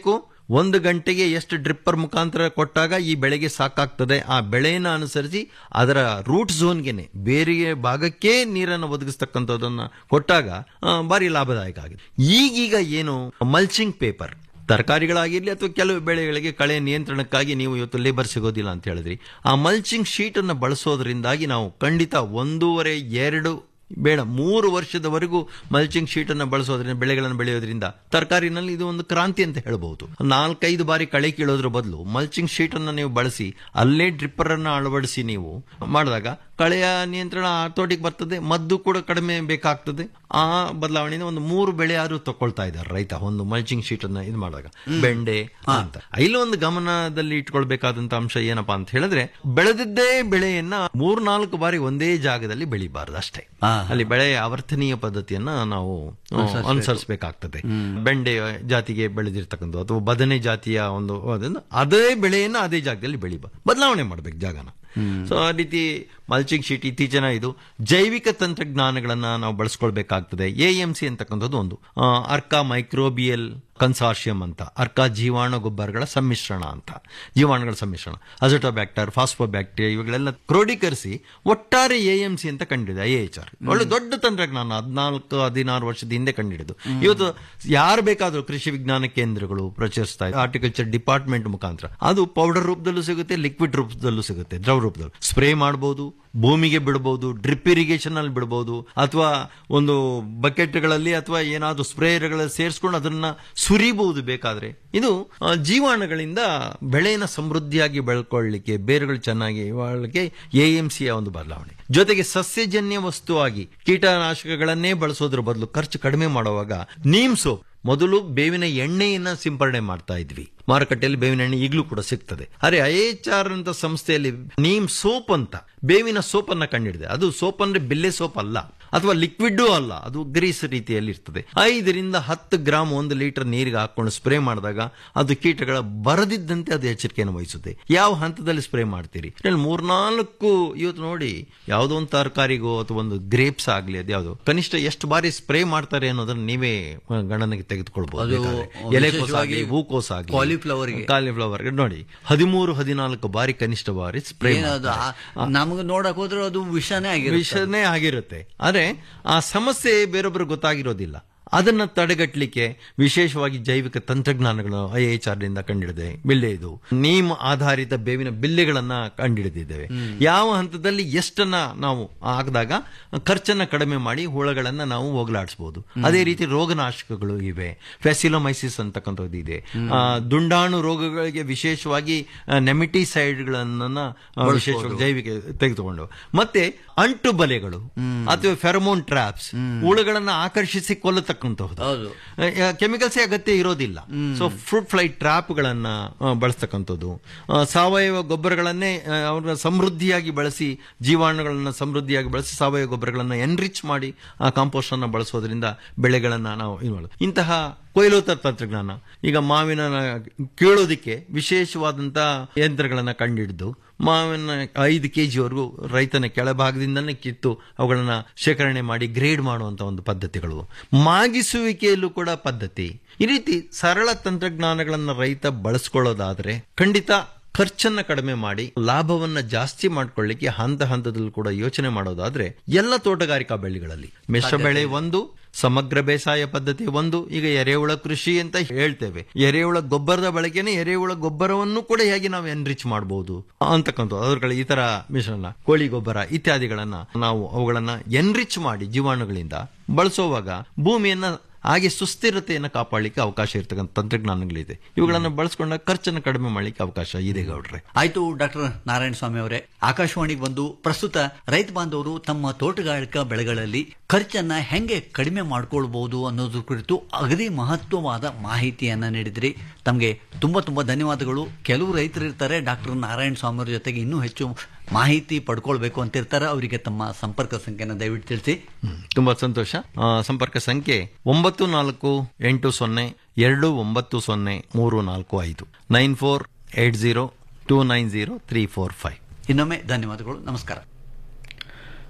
[SPEAKER 14] ಒಂದು ಗಂಟೆಗೆ ಎಷ್ಟು ಡ್ರಿಪ್ಪರ್ ಮುಖಾಂತರ ಕೊಟ್ಟಾಗ ಈ ಬೆಳೆಗೆ ಸಾಕಾಗ್ತದೆ ಆ ಬೆಳೆಯನ್ನು ಅನುಸರಿಸಿ ಅದರ ರೂಟ್ ಝೋನ್ಗೆನೆ ಬೇರೆ ಭಾಗಕ್ಕೆ ನೀರನ್ನು ಒದಗಿಸ್ತಕ್ಕಂಥದ್ದನ್ನ ಕೊಟ್ಟಾಗ ಆ, ಭಾರಿ ಲಾಭದಾಯಕ ಆಗಿದೆ ಈಗೀಗ ಏನು ಮಲ್ಚಿಂಗ್ ಪೇಪರ್ ತರಕಾರಿಗಳಾಗಿರ್ಲಿ ಅಥವಾ ಕೆಲವು ಬೆಳೆಗಳಿಗೆ ಕಳೆ ನಿಯಂತ್ರಣಕ್ಕಾಗಿ ನೀವು ಇವತ್ತು ಲೇಬರ್ ಸಿಗೋದಿಲ್ಲ ಅಂತ ಹೇಳಿದ್ರಿ ಆ ಮಲ್ಚಿಂಗ್ ಶೀಟ್ ಅನ್ನು ಬಳಸೋದ್ರಿಂದಾಗಿ ನಾವು ಖಂಡಿತ ಒಂದೂವರೆ ಎರಡು ಬೇಡ ಮೂರು ವರ್ಷದವರೆಗೂ ಮಲ್ಚಿಂಗ್ ಶೀಟ್ ಅನ್ನು ಬಳಸೋದ್ರಿಂದ ಬೆಳೆಗಳನ್ನು ಬೆಳೆಯೋದ್ರಿಂದ ತರಕಾರಿನಲ್ಲಿ ಇದು ಒಂದು ಕ್ರಾಂತಿ ಅಂತ ಹೇಳ್ಬಹುದು ನಾಲ್ಕೈದು ಬಾರಿ ಕಳೆ ಕೀಳೋದ್ರ ಬದಲು ಮಲ್ಚಿಂಗ್ ಶೀಟ್ ಅನ್ನು ನೀವು ಬಳಸಿ ಅಲ್ಲೇ ಡ್ರಿಪ್ಪರ್ ಅನ್ನು ಅಳವಡಿಸಿ ನೀವು ಮಾಡಿದಾಗ ಕಳೆಯ ನಿಯಂತ್ರಣ ಹತೋಟಿಗೆ ಬರ್ತದೆ ಮದ್ದು ಕೂಡ ಕಡಿಮೆ ಬೇಕಾಗ್ತದೆ ಆ ಬದಲಾವಣೆಯಿಂದ ಒಂದು ಮೂರು ಬೆಳೆ ಆದ್ರೂ ತಗೊಳ್ತಾ ಇದ್ದಾರೆ ರೈತ ಒಂದು ಮಲ್ಚಿಂಗ್ ಶೀಟ್ ಅನ್ನ ಇದು ಮಾಡಿದಾಗ ಬೆಂಡೆ ಅಂತ ಇಲ್ಲಿ ಒಂದು ಗಮನದಲ್ಲಿ ಇಟ್ಕೊಳ್ಬೇಕಾದಂತ ಅಂಶ ಏನಪ್ಪಾ ಅಂತ ಹೇಳಿದ್ರೆ ಬೆಳೆದಿದ್ದೇ ಬೆಳೆಯನ್ನ ಮೂರ್ನಾಲ್ಕು ಬಾರಿ ಒಂದೇ ಜಾಗದಲ್ಲಿ ಬೆಳಿಬಾರದು ಅಷ್ಟೇ ಅಲ್ಲಿ ಬೆಳೆ ಆವರ್ತನೀಯ ಪದ್ಧತಿಯನ್ನ ನಾವು
[SPEAKER 13] ಅನುಸರಿಸ್ಬೇಕು.
[SPEAKER 14] ಅನುಸರಿಸಬೇಕಾಗ್ತದೆ ಬೆಂಡೆ ಜಾತಿಗೆ ಬೆಳೆದಿರ್ತಕ್ಕಂಥ ಅಥವಾ ಬದನೆ ಜಾತಿಯ ಒಂದು ಅದನ್ನ ಅದೇ ಬೆಳೆಯನ್ನ ಅದೇ ಜಾಗದಲ್ಲಿ ಬೆಳಿಬ ಬದಲಾವಣೆ ಮಾಡ್ಬೇಕು ಜಾಗನ ಸೊ ಆ ರೀತಿ ಮಲ್ಚಿಂಗ್ ಶೀಟ್ ಇತ್ತೀಚಿನ ಇದು ಜೈವಿಕ ತಂತ್ರಜ್ಞಾನಗಳನ್ನ ನಾವು ಬಳಸ್ಕೊಳ್ಬೇಕಾಗ್ತದೆ ಎ ಎಂ ಸಿ ಅಂತಕ್ಕಂಥದ್ದು ಒಂದು ಆ, ಅರ್ಕಾ ಮೈಕ್ರೋಬಿಯಲ್ ಕನ್ಸಾರ್ಷಿಯಂ ಅಂತ ಅರ್ಕಾ ಜೀವಾಣು ಗೊಬ್ಬರಗಳ ಸಮ್ಮಿಶ್ರಣ ಅಂತ ಜೀವಾಣುಗಳ ಸಮ್ಮಿಶ್ರಣ ಅಜಟೋಬ್ಯಾಕ್ಟರ್ ಫಾಸ್ಫೋಬ್ಯಾಕ್ಟೀರಿಯಾ ಇವುಗಳೆಲ್ಲ ಕ್ರೋಢೀಕರಿಸಿ ಒಟ್ಟಾರೆ ಎ ಎಂ ಸಿ ಅಂತ ಕಂಡಿದೆ ಐ ಎಚ್ ಆರ್ ಒಳ್ಳೆ ದೊಡ್ಡ ತಂತ್ರಜ್ಞಾನ ಹದಿನಾಲ್ಕು ಹದಿನಾರು ವರ್ಷದ ಹಿಂದೆ ಕಂಡಿಡಿದು ಇವತ್ತು ಯಾರು ಬೇಕಾದರೂ ಕೃಷಿ ವಿಜ್ಞಾನ ಕೇಂದ್ರಗಳು ಪ್ರಚರಿಸ್ತಾ ಇದೆ ಹಾರ್ಟಿಕಲ್ಚರ್ ಡಿಪಾರ್ಟ್ಮೆಂಟ್ ಮುಖಾಂತರ ಅದು ಪೌಡರ್ ರೂಪದಲ್ಲೂ ಸಿಗುತ್ತೆ ಲಿಕ್ವಿಡ್ ರೂಪದಲ್ಲೂ ಸಿಗುತ್ತೆ ದ್ರವ ರೂಪದಲ್ಲಿ ಸ್ಪ್ರೇ ಮಾಡಬಹುದು ಭೂಮಿಗೆ ಬಿಡಬಹುದು ಡ್ರಿಪ್ ಇರಿಗೇಷನ್ ಅಲ್ಲಿ ಬಿಡಬಹುದು ಅಥವಾ ಒಂದು ಬಕೆಟ್ಗಳಲ್ಲಿ ಅಥವಾ ಏನಾದ್ರು ಸ್ಪ್ರೇಯರ್ಗಳಲ್ಲಿ ಸೇರಿಸ್ಕೊಂಡು ಅದನ್ನ ಸುರಿಬಹುದು ಬೇಕಾದ್ರೆ ಇದು ಆ, ಜೀವಾಣುಗಳಿಂದ ಬೆಳೆನ ಸಮೃದ್ಧಿಯಾಗಿ ಬೆಳ್ಕೊಳ್ಳಿಕ್ಕೆ ಬೇರುಗಳು ಚೆನ್ನಾಗಿ ಬಾಳಲಿಕ್ಕೆ ಎ ಎಂ ಸಿಯ ಒಂದು ಬದಲಾವಣೆ ಜೊತೆಗೆ ಸಸ್ಯಜನ್ಯ ವಸ್ತುವಾಗಿ ಕೀಟನಾಶಕಗಳನ್ನೇ ಬಳಸೋದ್ರ ಬದಲು ಖರ್ಚು ಕಡಿಮೆ ಮಾಡುವಾಗ ನೀಮ್ ಸೋಪ್ ಮೊದಲು ಬೇವಿನ ಎಣ್ಣೆಯನ್ನ ಸಿಂಪರಣೆ ಮಾಡ್ತಾ ಇದ್ವಿ ಮಾರುಕಟ್ಟೆಯಲ್ಲಿ ಬೇವಿನ ಎಣ್ಣೆ ಈಗಲೂ ಕೂಡ ಸಿಗ್ತದೆ ಅರೆ ಐ ಎಚ್ ಆರ್ ಅಂತ ಸಂಸ್ಥೆಯಲ್ಲಿ ನೀಮ್ ಸೋಪ್ ಅಂತ ಬೇವಿನ ಸೋಪ್ ಅನ್ನ ಕಂಡಿಡಿದೆ ಅದು ಸೋಪ್ ಅಂದ್ರೆ ಬೆಲ್ಲೆ ಸೋಪ್ ಅಲ್ಲ ಅಥವಾ ಲಿಕ್ವಿಡ್ ಅಲ್ಲ ಅದು ಗ್ರೀಸ್ ರೀತಿಯಲ್ಲಿ ಇರ್ತದೆ ಐದರಿಂದ ಹತ್ತು ಗ್ರಾಮ್ ಒಂದು ಲೀಟರ್ ನೀರಿಗೆ ಹಾಕೊಂಡು ಸ್ಪ್ರೇ ಮಾಡಿದಾಗ ಅದು ಕೀಟಗಳ ಬರದಿದ್ದಂತೆ ಅದು ಎಚ್ಚರಿಕೆಯನ್ನು ವಹಿಸುತ್ತೆ ಯಾವ ಹಂತದಲ್ಲಿ ಸ್ಪ್ರೇ ಮಾಡ್ತೀರಿ ಇದ್ರಲ್ಲಿ ಮೂರ್ನಾಲ್ಕು ಇವತ್ತು ನೋಡಿ ಯಾವುದೋ ಒಂದು ತರಕಾರಿಗೋ ಅಥವಾ ಒಂದು ಗ್ರೇಪ್ಸ್ ಆಗ್ಲಿ ಅದ್ಯಾವುದು ಕನಿಷ್ಠ ಎಷ್ಟು ಬಾರಿ ಸ್ಪ್ರೇ ಮಾಡ್ತಾರೆ ಅನ್ನೋದನ್ನ ನೀವೇ ಆ, ಗಣನೆಗೆ ತೆಗೆದುಕೊಳ್ಬಹುದು
[SPEAKER 13] ಅದು
[SPEAKER 14] ಬೇಕಾದ್ರೆ. ಎಲೆಕೋಸಾಗ್ಲಿ
[SPEAKER 13] ವಿಶೇಷವಾಗಿ
[SPEAKER 14] ಹೂಕೋಸಾಗ್ಲಿ
[SPEAKER 13] cauliflowerಗೆ.
[SPEAKER 14] ಕಾಲಿಫ್ಲವರ್ ನೋಡಿ ಹದಿಮೂರು ಹದಿನಾಲ್ಕು ಬಾರಿ ಕನಿಷ್ಠ ಬಾರಿ ಸ್ಪ್ರೇ
[SPEAKER 13] ಏನದು ನಮಗೆ ನೋಡಕ್ ಹೋದ್ರೆ ಅದು ವಿಷನೇ ಆಗಿರುತ್ತೆ
[SPEAKER 14] ವಿಷನೇ ಆಗಿರುತ್ತೆ ಆದ್ರೆ ಆ ಸಮಸ್ಯೆ ಬೇರೊಬ್ಬರು ಗೊತ್ತಾಗಿರೋದಿಲ್ಲ ಅದನ್ನ ತಡೆಗಟ್ಟಲಿಕ್ಕೆ ವಿಶೇಷವಾಗಿ ಜೈವಿಕ ತಂತ್ರಜ್ಞಾನಗಳು ಐ ಎಚ್ ಆರ್ ನಿಂದ ಕಂಡಿಡಿದೆ ಬಿಲ್ಲೆ ಇದು ನೀಮ್ ಆಧಾರಿತ ಬೇವಿನ ಬಿಲ್ಲೆಗಳನ್ನ ಕಂಡಿಡಿದಿದ್ದೇವೆ ಯಾವ ಹಂತದಲ್ಲಿ ಎಷ್ಟನ್ನ ನಾವು ಹಾಕಿದಾಗ ಖರ್ಚನ್ನ ಕಡಿಮೆ ಮಾಡಿ ಹುಳಗಳನ್ನ ನಾವು ಹೋಗಲಾಡಿಸಬಹುದು ಅದೇ ರೀತಿ ರೋಗನಾಶಕಗಳು ಇವೆ ಫೆಸಿಲೋಮೈಸಿಸ್ ಅಂತಕ್ಕಂಥದ್ದು ಇದೆ ಆ, ದುಂಡಾಣು ರೋಗಗಳಿಗೆ ವಿಶೇಷವಾಗಿ ನೆಮಿಟಿಸೈಡ್ಗಳನ್ನ ವಿಶೇಷವಾಗಿ ಜೈವಿಕ ತೆಗೆದುಕೊಂಡು ಮತ್ತೆ ಅಂಟು ಬಲೆಗಳು ಅಥವಾ ಫೆರಮೋನ್ ಟ್ರಾಪ್ಸ್ ಹುಳುಗಳನ್ನ ಆಕರ್ಷಿಸಿ ಕೊಲ್ಲತಕ್ಕಂತಹದ್ದು ಕೆಮಿಕಲ್ಸ್ ಅಗತ್ಯ ಇರೋದಿಲ್ಲ ಸೊ ಫ್ರೂಟ್ ಫ್ಲೈ ಟ್ರಾಪ್ ಗಳನ್ನ ಆ, ಬಳಸ್ತಕ್ಕಂಥದ್ದು ಆ, ಸಾವಯವ ಗೊಬ್ಬರಗಳನ್ನೇ ಆ, ಅವ್ರನ್ನ ಸಮೃದ್ಧಿಯಾಗಿ ಬಳಸಿ ಜೀವಾಣುಗಳನ್ನ ಸಮೃದ್ಧಿಯಾಗಿ ಬಳಸಿ ಸಾವಯವ ಗೊಬ್ಬರಗಳನ್ನ ಎನ್ರಿಚ್ ಮಾಡಿ ಆ ಕಾಂಪೋಸ್ಟ್ ಅನ್ನ ಬಳಸೋದ್ರಿಂದ ಬೆಳೆಗಳನ್ನ ನಾವು ಇದು ಮಾಡೋದು ಇಂತಹ ಕೊಯ್ಲೋತ್ತರ ತಂತ್ರಜ್ಞಾನ ಈಗ ಮಾವಿನ ಕೀಳೋದಿಕ್ಕೆ ವಿಶೇಷವಾದಂತ ಯಂತ್ರಗಳನ್ನ ಕಂಡಿಡಿದು ಮಾವಿನ ಐದು ಕೆಜಿವರೆಗೂ ರೈತನ ಕೆಳಭಾಗದಿಂದಲೇ ಕಿತ್ತು ಅವುಗಳನ್ನ ಶೇಖರಣೆ ಮಾಡಿ ಗ್ರೇಡ್ ಮಾಡುವಂತ ಒಂದು ಪದ್ಧತಿಗಳು ಮಾಗಿಸುವಿಕೆಯಲ್ಲೂ ಕೂಡ ಪದ್ಧತಿ ಈ ರೀತಿ ಸರಳ ತಂತ್ರಜ್ಞಾನಗಳನ್ನ ರೈತ ಬಳಸ್ಕೊಳ್ಳೋದಾದ್ರೆ ಖಂಡಿತ ಖರ್ಚನ್ನ ಕಡಿಮೆ ಮಾಡಿ ಲಾಭವನ್ನ ಜಾಸ್ತಿ ಮಾಡ್ಕೊಳ್ಳಿಕ್ಕೆ ಹಂತ ಹಂತದಲ್ಲೂ ಕೂಡ ಯೋಚನೆ ಮಾಡೋದಾದ್ರೆ ಎಲ್ಲ ತೋಟಗಾರಿಕಾ ಬೆಳೆಗಳಲ್ಲಿ ಮಿಶ್ರ ಬೆಳೆ ಒಂದು ಸಮಗ್ರ ಬೇಸಾಯ ಪದ್ಧತಿ ಒಂದು ಈಗ ಎರೆಹುಳ ಕೃಷಿ ಅಂತ ಹೇಳ್ತೇವೆ ಎರೆಹುಳ ಗೊಬ್ಬರದ ಬಳಕೆನೆ ಎರೆಹುಳ ಗೊಬ್ಬರವನ್ನು ಕೂಡ ಹೇಗೆ ನಾವು ಎನ್ರಿಚ್ ಮಾಡಬಹುದು ಅಂತಕ್ಕಂಥ ಅದ್ರಗಳ ಈ ತರ ಮಿಶ್ರಣ ಕೋಳಿ ಗೊಬ್ಬರ ಇತ್ಯಾದಿಗಳನ್ನ ನಾವು ಅವುಗಳನ್ನ ಎನ್ರಿಚ್ ಮಾಡಿ ಜೀವಾಣುಗಳಿಂದ ಬಳಸುವಾಗ ಭೂಮಿಯನ್ನ ಹಾಗೆ ಸುಸ್ಥಿರತೆಯನ್ನು ಕಾಪಾಡಲಿಕ್ಕೆ ಅವಕಾಶ ಇರ್ತಕ್ಕಂಥ ತಂತ್ರಜ್ಞಾನಗಳಿದೆ ಇವುಗಳನ್ನು ಬಳಸ್ಕೊಂಡಾಗ ಖರ್ಚನ್ನು ಕಡಿಮೆ ಮಾಡಲಿಕ್ಕೆ ಅವಕಾಶ ಇದೆ ಗೌಡ್ರೆ
[SPEAKER 13] ಆಯ್ತು ಡಾಕ್ಟರ್ ನಾರಾಯಣ ಸ್ವಾಮಿ ಅವರೇ ಆಕಾಶವಾಣಿಗೆ ಬಂದು ಪ್ರಸ್ತುತ ರೈತ ಬಾಂಧವರು ತಮ್ಮ ತೋಟಗಾರಿಕಾ ಬೆಳೆಗಳಲ್ಲಿ ಖರ್ಚನ್ನ ಹೆಂಗೆ ಕಡಿಮೆ ಮಾಡ್ಕೊಳ್ಬಹುದು ಅನ್ನೋದ್ರ ಕುರಿತು ಅಗದಿ ಮಹತ್ವವಾದ ಮಾಹಿತಿಯನ್ನ ನೀಡಿದ್ರಿ ತಮಗೆ ತುಂಬಾ ತುಂಬಾ ಧನ್ಯವಾದಗಳು ಕೆಲವು ರೈತರು ಇರ್ತಾರೆ ಡಾಕ್ಟರ್ ನಾರಾಯಣ ಸ್ವಾಮಿ ಅವ್ರ ಜೊತೆಗೆ ಇನ್ನೂ ಹೆಚ್ಚು ಮಾಹಿತಿ ಪಡ್ಕೊಳ್ಬೇಕು ಅಂತ ಇರ್ತಾರೆ ಅವರಿಗೆ ತಮ್ಮ ಸಂಪರ್ಕ ಸಂಖ್ಯೆನ ದಯವಿಟ್ಟು ತಿಳಿಸಿ
[SPEAKER 14] ತುಂಬಾ ಸಂತೋಷ ಆ, ಸಂಪರ್ಕ ಸಂಖ್ಯೆ ಒಂಬತ್ತು ನಾಲ್ಕು ಎಂಟು ಸೊನ್ನೆ ಎರಡು ಒಂಬತ್ತು ಸೊನ್ನೆ ಮೂರು ನಾಲ್ಕು ಐದು nine four eight zero two nine zero three four five
[SPEAKER 13] ಇನ್ನೊಮ್ಮೆ ಧನ್ಯವಾದಗಳು ನಮಸ್ಕಾರ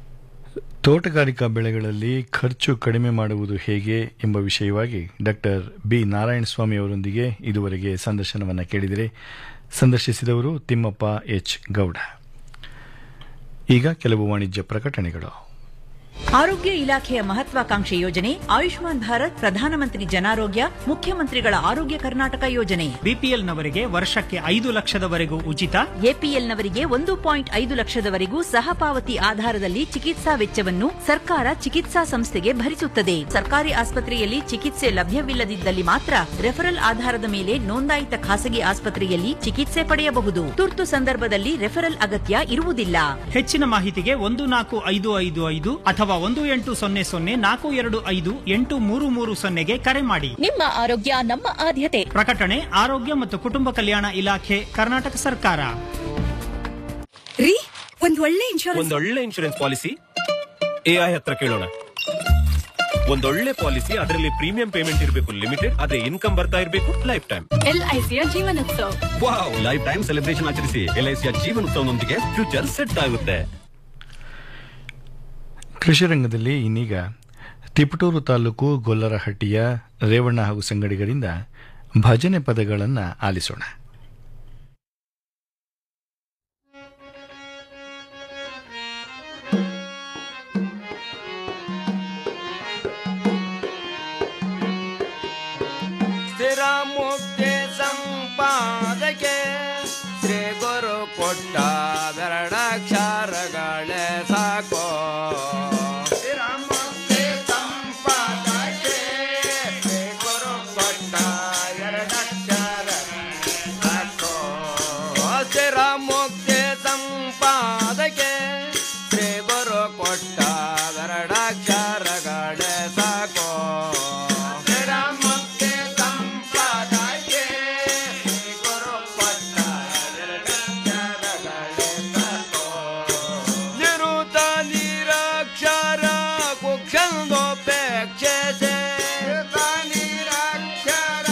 [SPEAKER 7] ತೋಟಗಾರಿಕಾ ಬೆಳೆಗಳಲ್ಲಿ ಖರ್ಚು ಕಡಿಮೆ ಮಾಡುವುದು ಹೇಗೆ ಎಂಬ ವಿಷಯವಾಗಿ ಡಾಕ್ಟರ್ ಬಿ ನಾರಾಯಣಸ್ವಾಮಿ ಅವರೊಂದಿಗೆ ಇದುವರೆಗೆ ಸಂದರ್ಶನವನ್ನು ಕೇಳಿದರೆ ಸಂದರ್ಶಿಸಿದವರು ತಿಮ್ಮಪ್ಪ ಎಚ್ ಗೌಡ ಈಗ ಕೆಲವು ವಾಣಿಜ್ಯ ಪ್ರಕಟಣೆಗಳು
[SPEAKER 3] ಆರೋಗ್ಯ ಇಲಾಖೆಯ ಮಹತ್ವಾಕಾಂಕ್ಷೆ ಯೋಜನೆ ಆಯುಷ್ಮಾನ್ ಭಾರತ್ ಪ್ರಧಾನಮಂತ್ರಿ ಜನಾರೋಗ್ಯ ಮುಖ್ಯಮಂತ್ರಿಗಳ ಆರೋಗ್ಯ ಕರ್ನಾಟಕ ಯೋಜನೆ
[SPEAKER 11] ಬಿಪಿಎಲ್ ನವರಿಗೆ ವರ್ಷಕ್ಕೆ ಐದು ಲಕ್ಷದವರೆಗೂ ಉಚಿತ
[SPEAKER 3] ಎಪಿಎಲ್ನವರಿಗೆ ಒಂದು ಪಾಯಿಂಟ್ ಐದು ಲಕ್ಷದವರೆಗೂ ಸಹಪಾವತಿ ಆಧಾರದಲ್ಲಿ ಚಿಕಿತ್ಸಾ ವೆಚ್ಚವನ್ನು ಸರ್ಕಾರ ಚಿಕಿತ್ಸಾ ಸಂಸ್ಥೆಗೆ ಭರಿಸುತ್ತದೆ ಸರ್ಕಾರಿ ಆಸ್ಪತ್ರೆಯಲ್ಲಿ ಚಿಕಿತ್ಸೆ ಲಭ್ಯವಿಲ್ಲದಿದ್ದಲ್ಲಿ ಮಾತ್ರ ರೆಫರಲ್ ಆಧಾರದ ಮೇಲೆ ನೋಂದಾಯಿತ ಖಾಸಗಿ ಆಸ್ಪತ್ರೆಯಲ್ಲಿ ಚಿಕಿತ್ಸೆ ಪಡೆಯಬಹುದು ತುರ್ತು ಸಂದರ್ಭದಲ್ಲಿ ರೆಫರಲ್ ಅಗತ್ಯ ಇರುವುದಿಲ್ಲ
[SPEAKER 11] ಹೆಚ್ಚಿನ ಮಾಹಿತಿಗೆ ಒಂದು ನಾಲ್ಕು ಐದು ಐದು ಐದು ಅಥವಾ ಒಂದು ಎಂಟು ಸೊನ್ನೆ ಸೊನ್ನೆ ನಾಲ್ಕು ಎರಡು ಐದು ಎಂಟು ಮೂರು ಮೂರು ಸೊನ್ನೆಗೆ ಕರೆ ಮಾಡಿ
[SPEAKER 15] ನಿಮ್ಮ ಆರೋಗ್ಯ ನಮ್ಮ ಆದ್ಯತೆ
[SPEAKER 11] ಪ್ರಕಟಣೆ ಆರೋಗ್ಯ ಮತ್ತು ಕುಟುಂಬ ಕಲ್ಯಾಣ ಇಲಾಖೆ ಕರ್ನಾಟಕ ಸರ್ಕಾರ
[SPEAKER 16] ರೀ ಒಂದ್ ಒಳ್ಳೆ ಇನ್ಶೂರೆನ್ಸ್
[SPEAKER 10] ಒಂದೊಳ್ಳೆ ಇನ್ಶೂರೆನ್ಸ್ ಪಾಲಿಸಿ ಎಐ ಹತ್ರ ಕೇಳೋಣ ಒಂದೊಳ್ಳೆ ಪಾಲಿಸಿ ಅದರಲ್ಲಿ ಪ್ರೀಮಿಯಂ ಪೇಮೆಂಟ್ ಇರಬೇಕು ಲಿಮಿಟೆಡ್ ಅದೇ ಇನ್ಕಮ್ ಬರ್ತಾ ಇರಬೇಕು ಲೈಫ್ ಟೈಮ್
[SPEAKER 15] ಎಲ್ಐಸಿಯ Jeevan Utsav
[SPEAKER 10] wow lifetime celebration ಆಚರಿಸಿ ಎಲ್ಐಸಿಯ ಜೀವನೋತ್ಸವನೊಂದಿಗೆ ಫ್ಯೂಚರ್ ಸೆಟ್ ಆಗುತ್ತೆ
[SPEAKER 7] ಕೃಷಿ ರಂಗದಲ್ಲಿ ಇನ್ನೀಗ ತಿಪಟೂರು ತಾಲೂಕು ಗೊಲ್ಲರಹಟ್ಟಿಯ ರೇವಣ್ಣ ಹಾಗೂ ಸಂಗಡಿಗರಿಂದ ಭಜನೆ ಪದಗಳನ್ನು ಆಲಿಸೋಣ
[SPEAKER 17] ಸ್ಥಿರ ಮುಕ್ತಿ ಸಂಪಾದಕ್ಕೆ ಶ್ರೀ ಗುರು ಕೊಟ್ಟ ಬೆರಡಕ್ಷರಗಳೇ ಸಾಕೋ ಸ್ಥಿರ ಮುಕ್ತಿ ಸಂಪಾದಕ್ಕೆ ಶ್ರೀ ಗುರು ಕೊಟ್ಟ ಎರಡಕ್ಷರ ಸಾಕೋ ಸ್ಥಿರ ಮುಕ್ತಿ ಸಂಪಾದಕ್ಕೆ ಶ್ರೀ ಗುರು ಕೊಟ್ಟ ಬೆರಡಕ್ಷರಗಳೇ ಸಾಕೋ ಸ್ಥಿರ ಮುಕ್ತಿ ಸಂಪಾದಕ್ಕೆ ಶ್ರೀ ಗುರು ಕೊಟ್ಟ ಎರಡಕ್ಷರಗಳೇ ಸಾಕೋ ನಿರುತ ನಿರಕ್ಷರ ಕುಕ್ಷಂದೋಪೇಕ್ಷೆ ನಿರಕ್ಷರ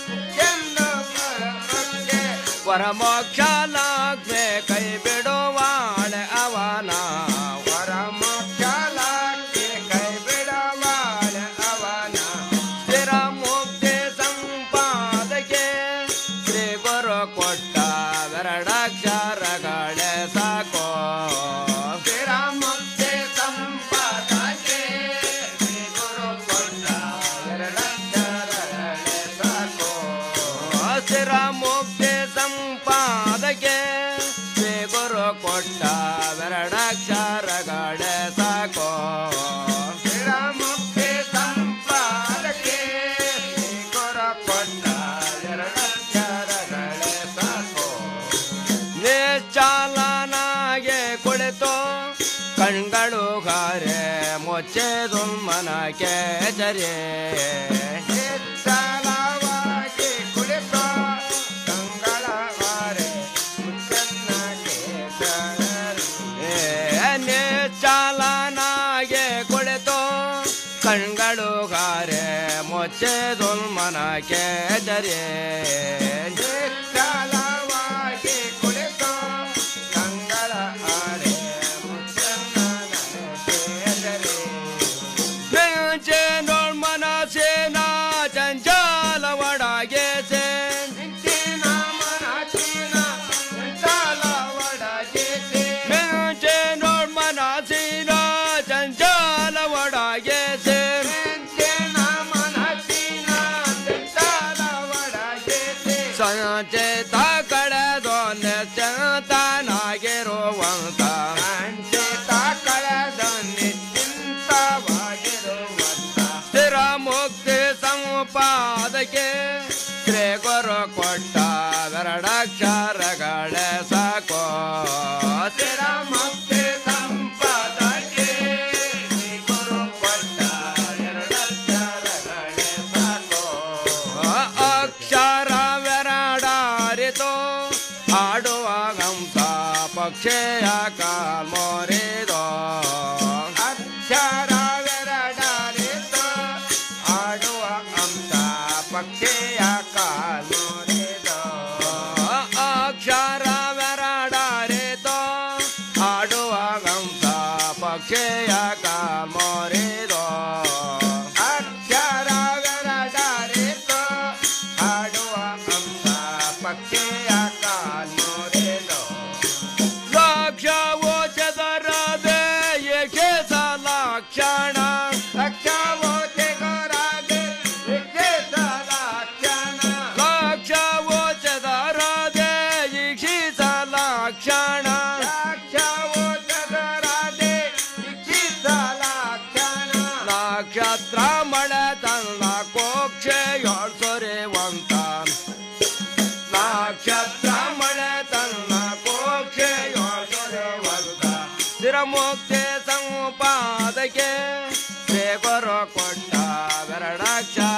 [SPEAKER 17] ವರಮೋಕ್ಷ ಲಾಗ್ಮೆ ಕೈ ಬಿಡುವಾಳೆ ಅವನ ವರಮೋಕ್ಷ ಲಾಗ್ಮೆ ಕೈ ಬಿಡುವಾಳೆ ಅವನ ಸ್ಥಿರ ಮುಕ್ತಿ ಸಂಪಾದಕ್ಕೆ ಶ್ರೀ ಗುರು ಕೊಟ್ಟ ಎರಡಕ್ಷರಗಳೇ ಸಾಕೋ ಸ್ಥಿರ ಮುಕ್ತಿ ಸಂಪಾದಕ್ಕೆ ಶ್ರೀ ಗುರು ಕೊಟ್ಟ ಎರಡಕ್ಷರಗಳೇ ಸಾಕೋ ಸ್ಥಿರ ಮುಕ್ತಿ ಸಂಪಾದಕ್ಕೆ ಶ್ರೀ ಗುರು ಕೊಟ್ಟ ಎರಡಕ್ಷರಗಳೇ ಸಾಕೋ ಸ್ಥಿರ ಮುಕ್ತಿ ಸಂಪಾದಕ್ಕೆ ಶ್ರೀ ಗುರು ಕೊಟ್ಟ ಎರಡಕ್ಷರಗಳೇ ಸಾಕೋ ನಿಶ್ಚಾಲನಾಗೆ ಕುಳಿತು ಕಣ್ಗಳು ಗಾರೆ ಮೊಚ್ಚೆ ದುಮ್ಮನಕ್ಕೆ ಜರೆ ನಿಶ್ಚಲವಾಗಿ ಕುಳಿತು ಕಂಗಳ ಗಾರೆ ನಿಶ್ಚಾಲನಾಗೆ ಕುಳಿತು ಕಣ್ಗಳು ಗಾರೆ ಮೊಚ್ಚೆ ದುಲ್ಮನಕ್ಕೆ ಜರೆ ನಿಶ್ಚಲವಾಗಿ ಕುಳಿತು ಕಂಗಳ ಆರೆ ನೋಳ್ ಮನಸೇನ ಚಂಚಲ ಒಡಗೆ ಸೇ ನೋಳ್ ಮನಸೀನ ಚಂಚಲ ಒಡಗೆ ಸೇ ಸಂಚೇತ ಕಳೆದೋ ನಿಶ್ಚಿಂತನಾಗಿರುವಂತ ಸಂಚೇತ ಕಳೆದ ನಿಶ್ಚಿಂತವಾಗಿರುವಂತ ಸ್ಥಿರ ಮುಕ್ತಿ ಸಂಪಾದಕ್ಕೆ ಶ್ರೀ ಗುರು ಕೊಟ್ಟ ಎರಡಕ್ಷರಗಳೇ ಸಾಕೋ ಸ್ಥಿರ ಮುಕ್ತಿ ಸಂಪಾದಕ್ಕೆ ಶ್ರೀ ಗುರು ಕೊಟ್ಟ ಎರಡಕ್ಷರಗಳೇ ಸಾಕೋ ಅಕ್ಷರವೆರಡಾರಿತು ಆಡುವಾಗಂತ ಪಕ್ಷಿಯ ಕಾಲ್ಮೋರಿದೋ ಅಕ್ಷರವೆರಡಾರಿತು ಆಡುವ ಅಂತ ಪಕ್ಷಿಯ ಕಾಲ್ಮೋರಿದೋ ಅಕ್ಷರವೆರಡಾರಿತು ಆಡುವಾಗಂತ ಪಕ್ಷಿಯ ಮಳೆ ತನ್ನ ಕೋಕ್ಷೆಯೋಳ್ ಸೊರೆವಂತ ನಕ್ಷತ್ರ ಮಳೆ ತನ್ನ ಕೋಕ್ಷೆಯೋಳ್ ಸೊರೆವಂತ ಸ್ಥಿರಮುಕ್ತಿ ಸಂಪಾದಕ್ಕೆ ಶ್ರೀ ಗುರು ಕೊಟ್ಟ ಬೆರಡಾಕ್ಷ